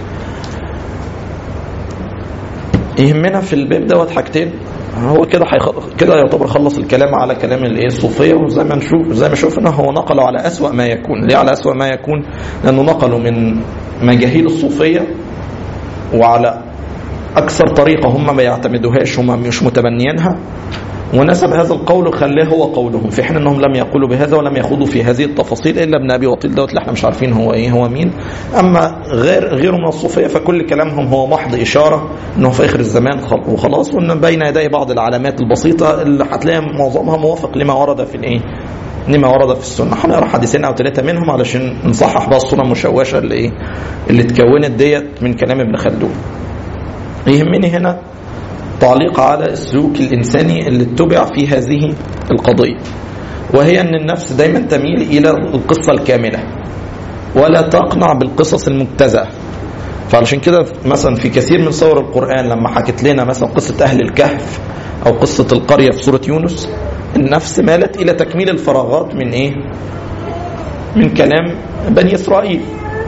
يهمنا في الباب دوت حاجتين هو كده هيخ- كده يعتبر خلص الكلام على كلام الايه الصوفيه وزي ما نشوف زي ما شفنا هو نقله على اسوأ ما يكون ليه على اسوأ ما يكون لانه نقلوا من مجاهيل الصوفيه وعلى اكثر طريقه هم ما يعتمدوهاش هم مش متبنيينها ونسب هذا القول وخلاه هو قولهم في حين انهم لم يقولوا بهذا ولم يخوضوا في هذه التفاصيل الا ابن ابي وطيل دوت اللي احنا مش عارفين هو ايه هو مين اما غير غيره من الصوفيه فكل كلامهم هو محض اشاره انه في اخر الزمان خل- وخلاص وان بين يدي بعض العلامات البسيطه اللي هتلاقي معظمها موافق لما ورد في الايه لما ورد في السنه هنقرا حديثين او ثلاثه منهم علشان نصحح بقى الصوره المشوشه اللي ايه اللي اتكونت ديت من كلام ابن خلدون يهمني هنا تعليق على السلوك الإنساني اللي اتبع في هذه القضية وهي أن النفس دايما تميل إلى القصة الكاملة ولا تقنع بالقصص المجتزأة فعلشان كده مثلا في كثير من صور القرآن لما حكت لنا مثلا قصة أهل الكهف أو قصة القرية في سورة يونس النفس مالت إلى تكميل الفراغات من إيه؟ من كلام بني إسرائيل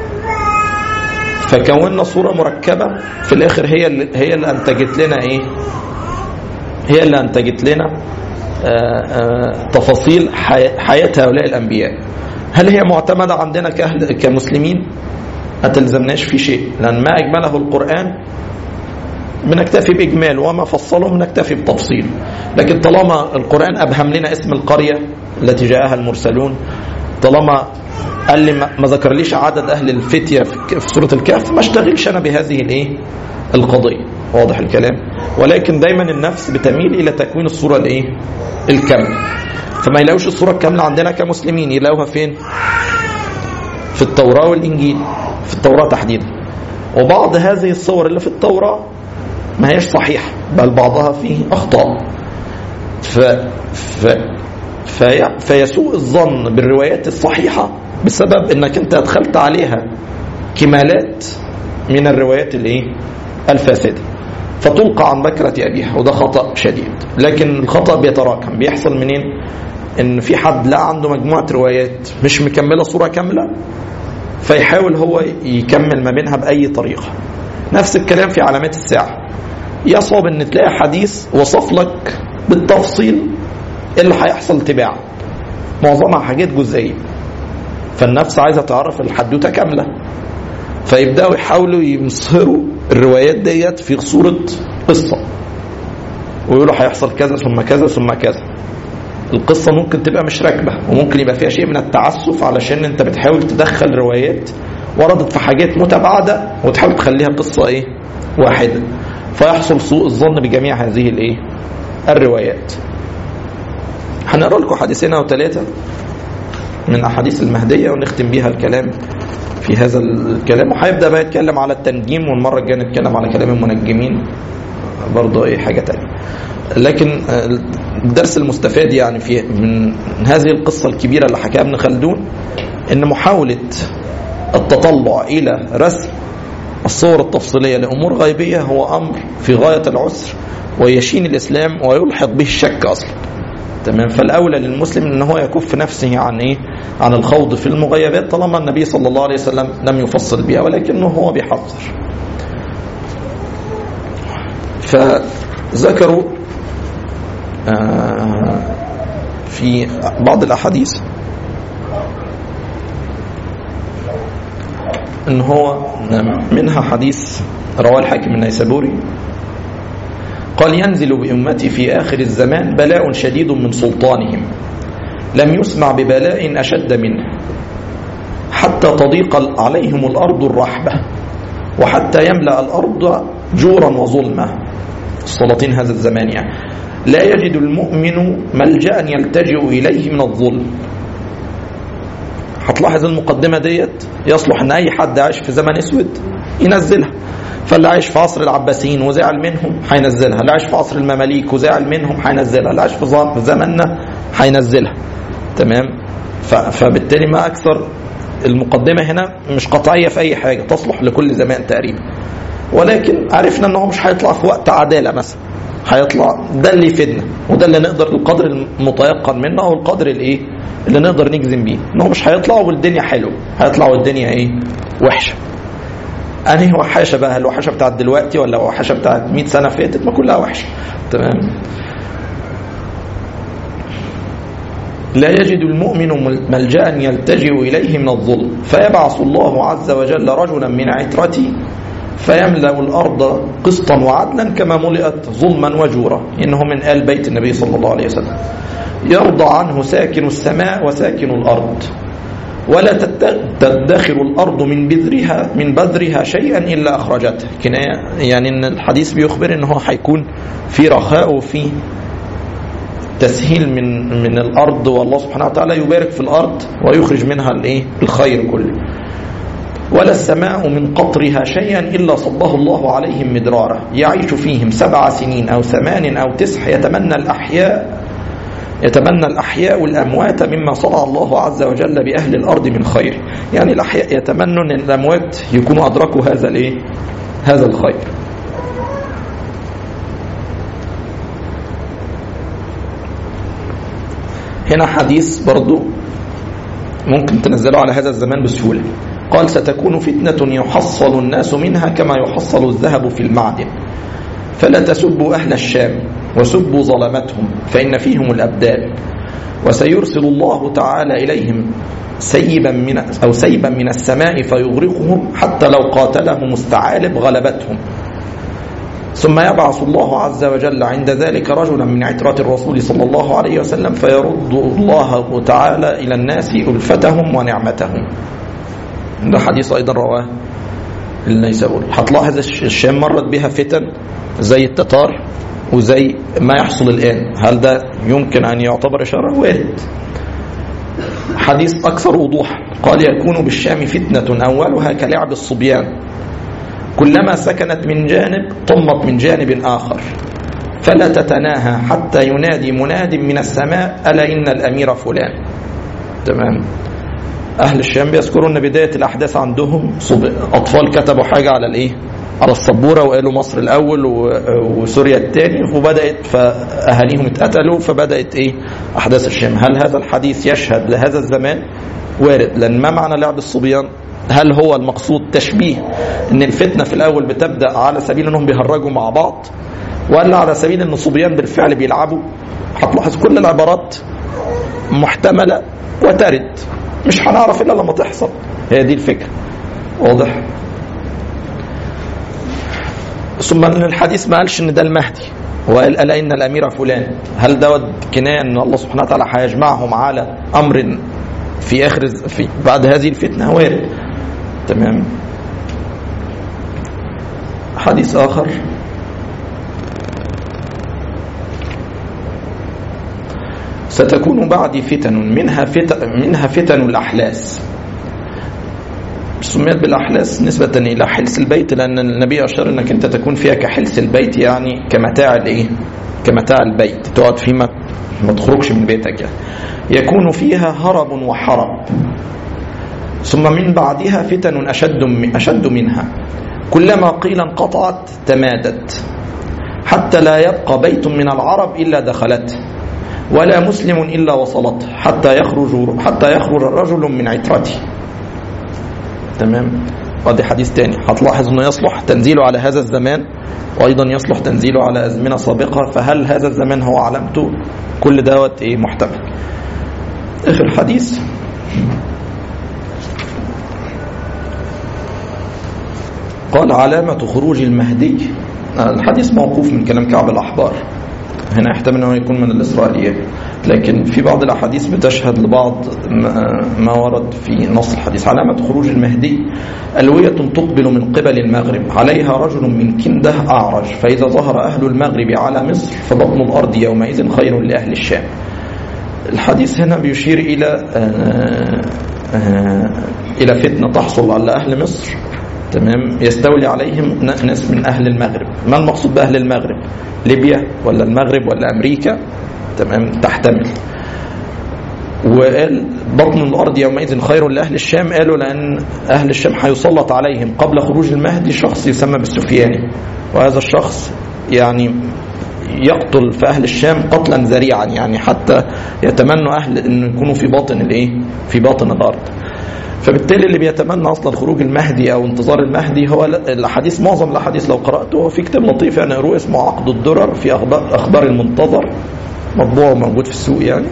فكونا صورة مركبة في الآخر هي اللي هي اللي أنتجت لنا إيه؟ هي اللي أنتجت لنا آه، آه، تفاصيل حي- حياة هؤلاء الأنبياء هل هي معتمدة عندنا كأهل كمسلمين؟ ما تلزمناش في شيء لأن ما أجمله القرآن بنكتفي بإجمال وما فصله بنكتفي بتفصيل لكن طالما القرآن أبهم لنا اسم القرية التي جاءها المرسلون طالما قال لي ما ما ذكرليش عدد أهل الفتية في في سورة الكهف ما اشتغلش أنا بهذه الإيه القضية واضح الكلام ولكن دايما النفس بتميل إلى تكوين الصورة الإيه الكاملة فما يلاقوش الصورة الكاملة عندنا كمسلمين يلاقوها فين في التوراة والإنجيل في التوراة تحديدا وبعض هذه الصور اللي في التوراة ما هيش صحيحة بل بعضها فيه أخطاء ف... ف... في... فيسوء الظن بالروايات الصحيحة بسبب انك انت ادخلت عليها كمالات من الروايات الايه الفاسدة فتلقى عن بكرة أبيها وده خطأ شديد لكن الخطأ بيتراكم بيحصل منين ان في حد لا عنده مجموعة روايات مش مكملة صورة كاملة فيحاول هو يكمل ما بينها بأي طريقة نفس الكلام في علامات الساعة يصعب ان تلاقي حديث وصف لك بالتفصيل اللي هيحصل تباعا معظمها حاجات جزئيه فالنفس عايزه تعرف الحدوته كامله فيبداوا يحاولوا يمصهروا الروايات ديت في صوره قصه ويقولوا هيحصل كذا ثم كذا ثم كذا القصة ممكن تبقى مش راكبة وممكن يبقى فيها شيء من التعسف علشان انت بتحاول تدخل روايات وردت في حاجات متباعدة وتحاول تخليها قصة ايه واحدة فيحصل سوء الظن بجميع هذه الايه الروايات هنقرا لكم حديثين او ثلاثة من احاديث المهدية ونختم بيها الكلام في هذا الكلام وهيبدا بقى يتكلم على التنجيم والمره الجايه نتكلم على كلام المنجمين برضه ايه حاجه تانية لكن الدرس المستفاد يعني في من هذه القصه الكبيره اللي حكاها ابن خلدون ان محاوله التطلع الى رسم الصور التفصيليه لامور غيبيه هو امر في غايه العسر ويشين الاسلام ويلحق به الشك اصلا تمام فالاولى للمسلم ان هو يكف نفسه عن ايه عن الخوض في المغيبات طالما النبي صلى الله عليه وسلم لم يفصل بها ولكنه هو بيحذر فذكروا في في بعض الأحاديث ان هو منها حديث رواه الحاكم النيسابوري قال ينزل بأمتي في آخر الزمان بلاء شديد من سلطانهم لم يسمع ببلاء أشد منه حتى تضيق عليهم الأرض الرحبة وحتى يملأ الأرض جورا وظلما السلاطين هذا الزمان يعني لا يجد المؤمن ملجأ يلتجئ إليه من الظلم هتلاحظ المقدمة ديت يصلح ان اي حد عايش في زمن اسود ينزلها فاللي عايش في عصر العباسيين وزعل منهم هينزلها اللي عايش في عصر المماليك وزعل منهم هينزلها اللي عايش في زماننا هينزلها تمام فبالتالي ما اكثر المقدمة هنا مش قطعية في اي حاجة تصلح لكل زمان تقريبا ولكن عرفنا ان هو مش هيطلع في وقت عدالة مثلا هيطلع ده اللي يفيدنا وده اللي نقدر القدر المتيقن منه او القدر الايه اللي نقدر نجزم بيه ان هو مش هيطلع والدنيا حلوه هيطلع والدنيا ايه وحشه انهي وحشه بقى الوحشه بتاعت دلوقتي ولا الوحشه بتاعت 100 سنه فاتت ما كلها وحشه تمام لا يجد المؤمن ملجا يلتجئ اليه من الظلم فيبعث الله عز وجل رجلا من عترته فيملا الارض قسطا وعدلا كما ملئت ظلما وجورا انه من ال بيت النبي صلى الله عليه وسلم يرضى عنه ساكن السماء وساكن الارض ولا تدخر الارض من بذرها من بذرها شيئا الا اخرجته كنايه يعني ان الحديث بيخبر ان هو هيكون في رخاء وفي تسهيل من من الارض والله سبحانه وتعالى يبارك في الارض ويخرج منها الايه الخير كله ولا السماء من قطرها شيئا إلا صبه الله عليهم مدرارا يعيش فيهم سبع سنين أو ثمان أو تسع يتمنى الأحياء يتمنى الأحياء والأموات مما صنع الله عز وجل بأهل الأرض من خير يعني الأحياء يتمنوا أن الأموات يكونوا أدركوا هذا الإيه؟ هذا الخير هنا حديث برضو ممكن تنزله على هذا الزمان بسهولة قال ستكون فتنة يحصل الناس منها كما يحصل الذهب في المعدن فلا تسبوا أهل الشام وسبوا ظلمتهم فإن فيهم الأبدال وسيرسل الله تعالى إليهم سيبا من أو سيبا من السماء فيغرقهم حتى لو قاتلهم الثعالب غلبتهم ثم يبعث الله عز وجل عند ذلك رجلا من عترة الرسول صلى الله عليه وسلم فيرد الله تعالى إلى الناس ألفتهم ونعمتهم ده حديث أيضا رواه النيسابوري هتلاحظ الشام مرت بها فتن زي التتار وزي ما يحصل الآن هل ده يمكن أن يعتبر إشارة وارد حديث أكثر وضوحا قال يكون بالشام فتنة أولها كلعب الصبيان كلما سكنت من جانب طمت من جانب آخر فلا تتناهى حتى ينادي مناد من السماء ألا إن الأمير فلان تمام أهل الشام بيذكروا أن بداية الأحداث عندهم أطفال كتبوا حاجة على الإيه على السبورة وقالوا مصر الأول وسوريا الثاني وبدأت فأهاليهم اتقتلوا فبدأت إيه أحداث الشام هل هذا الحديث يشهد لهذا الزمان وارد لأن ما معنى لعب الصبيان هل هو المقصود تشبيه ان الفتنه في الاول بتبدا على سبيل انهم بيهرجوا مع بعض ولا على سبيل ان الصبيان بالفعل بيلعبوا هتلاحظ كل العبارات محتمله وترد مش هنعرف الا لما تحصل هي دي الفكره واضح ثم ان الحديث ما قالش ان ده المهدي وقال الا ان الامير فلان هل دوت كنايه ان الله سبحانه وتعالى هيجمعهم على امر في اخر في بعد هذه الفتنه وارد تمام حديث آخر ستكون بعدي فتن منها فتن منها فتن الأحلاس سميت بالأحلاس نسبة إلى حلس البيت لأن النبي أشار أنك أنت تكون فيها كحلس البيت يعني كمتاع الإيه؟ كمتاع البيت تقعد فيه ما, ما تخرجش من بيتك يعني يكون فيها هرب وحرب ثم من بعدها فتن أشد أشد منها كلما قيل انقطعت تمادت حتى لا يبقى بيت من العرب إلا دخلته ولا مسلم إلا وصلته حتى يخرج حتى يخرج رجل من عترته تمام ادي حديث تاني هتلاحظ انه يصلح تنزيله على هذا الزمان وايضا يصلح تنزيله على ازمنه سابقه فهل هذا الزمان هو علامته كل دوت ايه محتمل اخر حديث قال علامة خروج المهدي الحديث موقوف من كلام كعب الأحبار هنا يحتمل أنه يكون من الإسرائيليات لكن في بعض الأحاديث بتشهد لبعض ما- ما ورد في نص الحديث علامة خروج المهدي ألوية تقبل من قبل المغرب عليها رجل من كنده أعرج فإذا ظهر أهل المغرب على مصر فبطن الأرض يومئذ خير لأهل الشام الحديث هنا بيشير إلى آه، آه، إلى فتنة تحصل على أهل مصر تمام يستولي عليهم ن- ناس من أهل المغرب ما المقصود بأهل المغرب ليبيا ولا المغرب ولا أمريكا تمام تحتمل وقال بطن الأرض يومئذ خير لأهل الشام قالوا لأن أهل الشام هيسلط عليهم قبل خروج المهدي شخص يسمى بالسفياني وهذا الشخص يعني يقتل في أهل الشام قتلا ذريعا يعني حتى يتمنوا أهل أن يكونوا في باطن الإيه في باطن الأرض فبالتالي اللي بيتمنى اصلا خروج المهدي او انتظار المهدي هو الاحاديث معظم الاحاديث لو قراته هو في كتاب لطيف يعني قروه اسمه عقد الدرر في اخبار اخبار المنتظر مطبوع وموجود في السوق يعني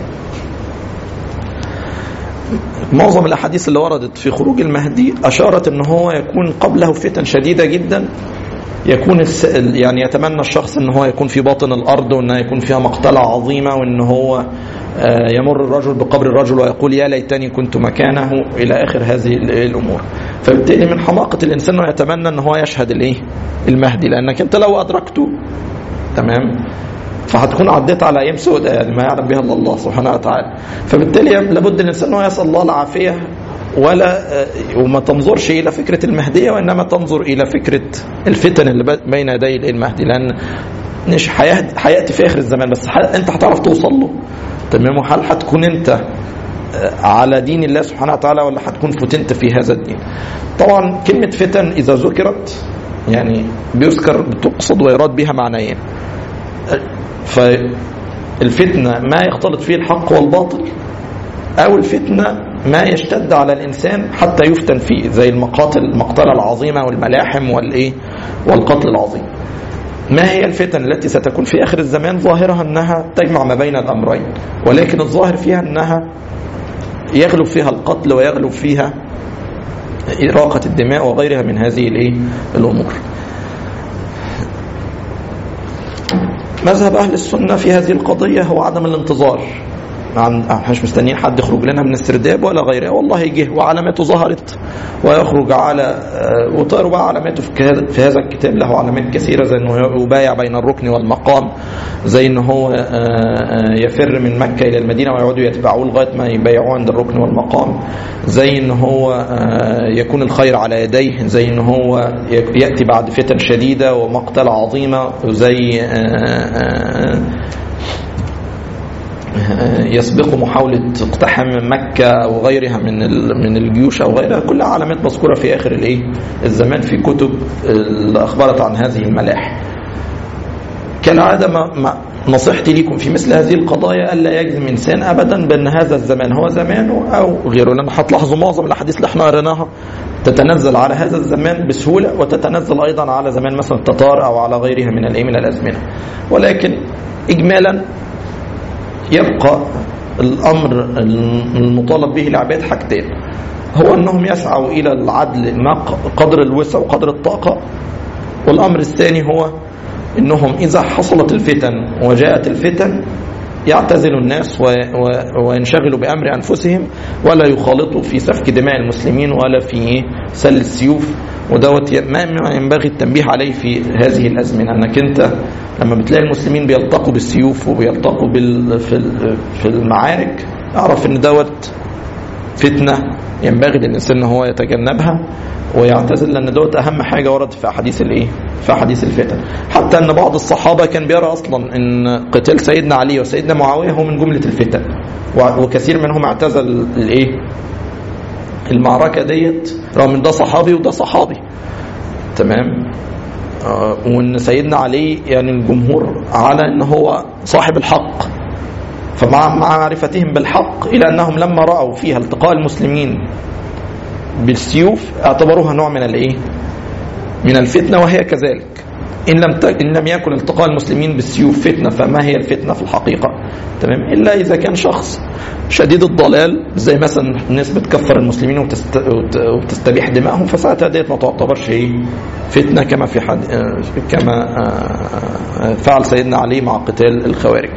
معظم الاحاديث اللي وردت في خروج المهدي اشارت ان هو يكون قبله فتن شديده جدا يكون الس... يعني يتمنى الشخص ان هو يكون في باطن الارض وان يكون فيها مقتله عظيمه وان هو آه، يمر الرجل بقبر الرجل ويقول يا ليتني كنت مكانه الى اخر هذه ال- الامور فبالتالي من حماقه الانسان انه يتمنى ان هو يشهد الايه المهدي لانك انت لو ادركته تمام فهتكون عديت على ايام سوداء يعني ما يعلم بها الا الله سبحانه وتعالى فبالتالي لابد الانسان انه يسال الله العافيه ولا آه، وما تنظرش الى فكره المهديه وانما تنظر الى فكره الفتن اللي ب- بين يدي المهدي لان مش هيهد- هياتي في اخر الزمان بس ح- انت هتعرف توصل له تمام وهل هتكون انت آه، على دين الله سبحانه وتعالى ولا هتكون فتنت في هذا الدين طبعا كلمه فتن اذا ذكرت يعني بيذكر بتقصد ويراد بها معنيين فالفتنة ما يختلط فيه الحق والباطل أو الفتنة ما يشتد على الإنسان حتى يفتن فيه زي المقاتل المقتلة العظيمة والملاحم والإيه والقتل العظيم ما هي الفتن التي ستكون في آخر الزمان ظاهرها أنها تجمع ما بين الأمرين ولكن الظاهر فيها أنها يغلب فيها القتل ويغلب فيها إراقة الدماء وغيرها من هذه الإيه الأمور مذهب أهل السنة في هذه القضية هو عدم الانتظار عن احنا مش مستنيين حد يخرج لنا من السرداب ولا غيره والله جه وعلاماته ظهرت ويخرج على آه، وطاروا بقى علاماته في كهذا- في هذا الكتاب له علامات كثيره زي انه يبايع بين الركن والمقام زي ان هو آه، آه، يفر من مكه الى المدينه ويقعدوا يتبعوه لغايه ما يبايعوه عند الركن والمقام زي ان هو آه، يكون الخير على يديه زي ان هو ياتي بعد فتن شديده ومقتله عظيمه زي آه، آه، يسبق محاولة اقتحام مكة أو غيرها من ال- من الجيوش أو غيرها كلها علامات مذكورة في آخر الإيه الزمان في كتب اللي أخبرت عن هذه الملاح كالعادة ما ما نصيحتي لكم في مثل هذه القضايا ألا يجزم إنسان أبدا بأن هذا الزمان هو زمانه أو غيره لأن هتلاحظوا معظم الأحاديث اللي احنا قريناها تتنزل على هذا الزمان بسهولة وتتنزل أيضا على زمان مثلا التتار أو على غيرها من الإيه من الأزمنة ولكن إجمالا يبقى الامر المطالب به العباد حاجتين هو انهم يسعوا الى العدل ما قدر الوسع وقدر الطاقه والامر الثاني هو انهم اذا حصلت الفتن وجاءت الفتن يعتزلوا الناس و... و... وينشغلوا بامر انفسهم ولا يخالطوا في سفك دماء المسلمين ولا في سل السيوف ودوت ي- ما ما ينبغي التنبيه عليه في هذه الازمنه انك انت لما بتلاقي المسلمين بيلتقوا بالسيوف وبيلتقوا بال... في ال- في المعارك اعرف ان دوت فتنه ينبغي للانسان ان هو يتجنبها ويعتزل لان دوت اهم حاجه ورد في احاديث الايه؟ في احاديث الفتن، حتى ان بعض الصحابه كان بيرى اصلا ان قتال سيدنا علي وسيدنا معاويه هو من جمله الفتن و- وكثير منهم اعتزل الايه؟ المعركه ديت رغم ان ده صحابي وده صحابي تمام آه، وان سيدنا علي يعني الجمهور على ان هو صاحب الحق فمع مع معرفتهم بالحق الى انهم لما راوا فيها التقاء المسلمين بالسيوف اعتبروها نوع من الايه من الفتنه وهي كذلك ان لم ت... ان لم يكن التقاء المسلمين بالسيوف فتنه فما هي الفتنه في الحقيقه تمام الا اذا كان شخص شديد الضلال زي مثلا الناس بتكفر المسلمين وتست... وت... وتستبيح دمائهم فساعتها ديت ما تعتبرش ايه فتنه كما في حد... آه، كما آه، فعل سيدنا علي مع قتال الخوارج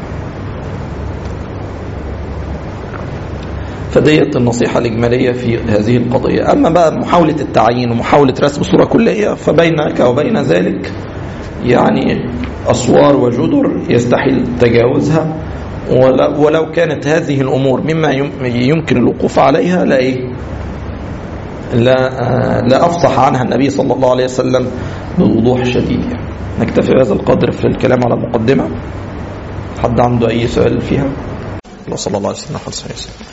فديت النصيحة الإجمالية في هذه القضية أما بقى محاولة التعيين ومحاولة رسم صورة كلية فبينك وبين ذلك يعني أسوار وجدر يستحيل تجاوزها ولو ولو كانت هذه الأمور مما يم- يمكن الوقوف عليها لا إيه لا آه، لا أفصح عنها النبي صلى الله عليه وسلم بوضوح شديد يعني نكتفي بهذا القدر في الكلام على المقدمة حد عنده أي سؤال فيها وصلى الله عليه وسلم على خير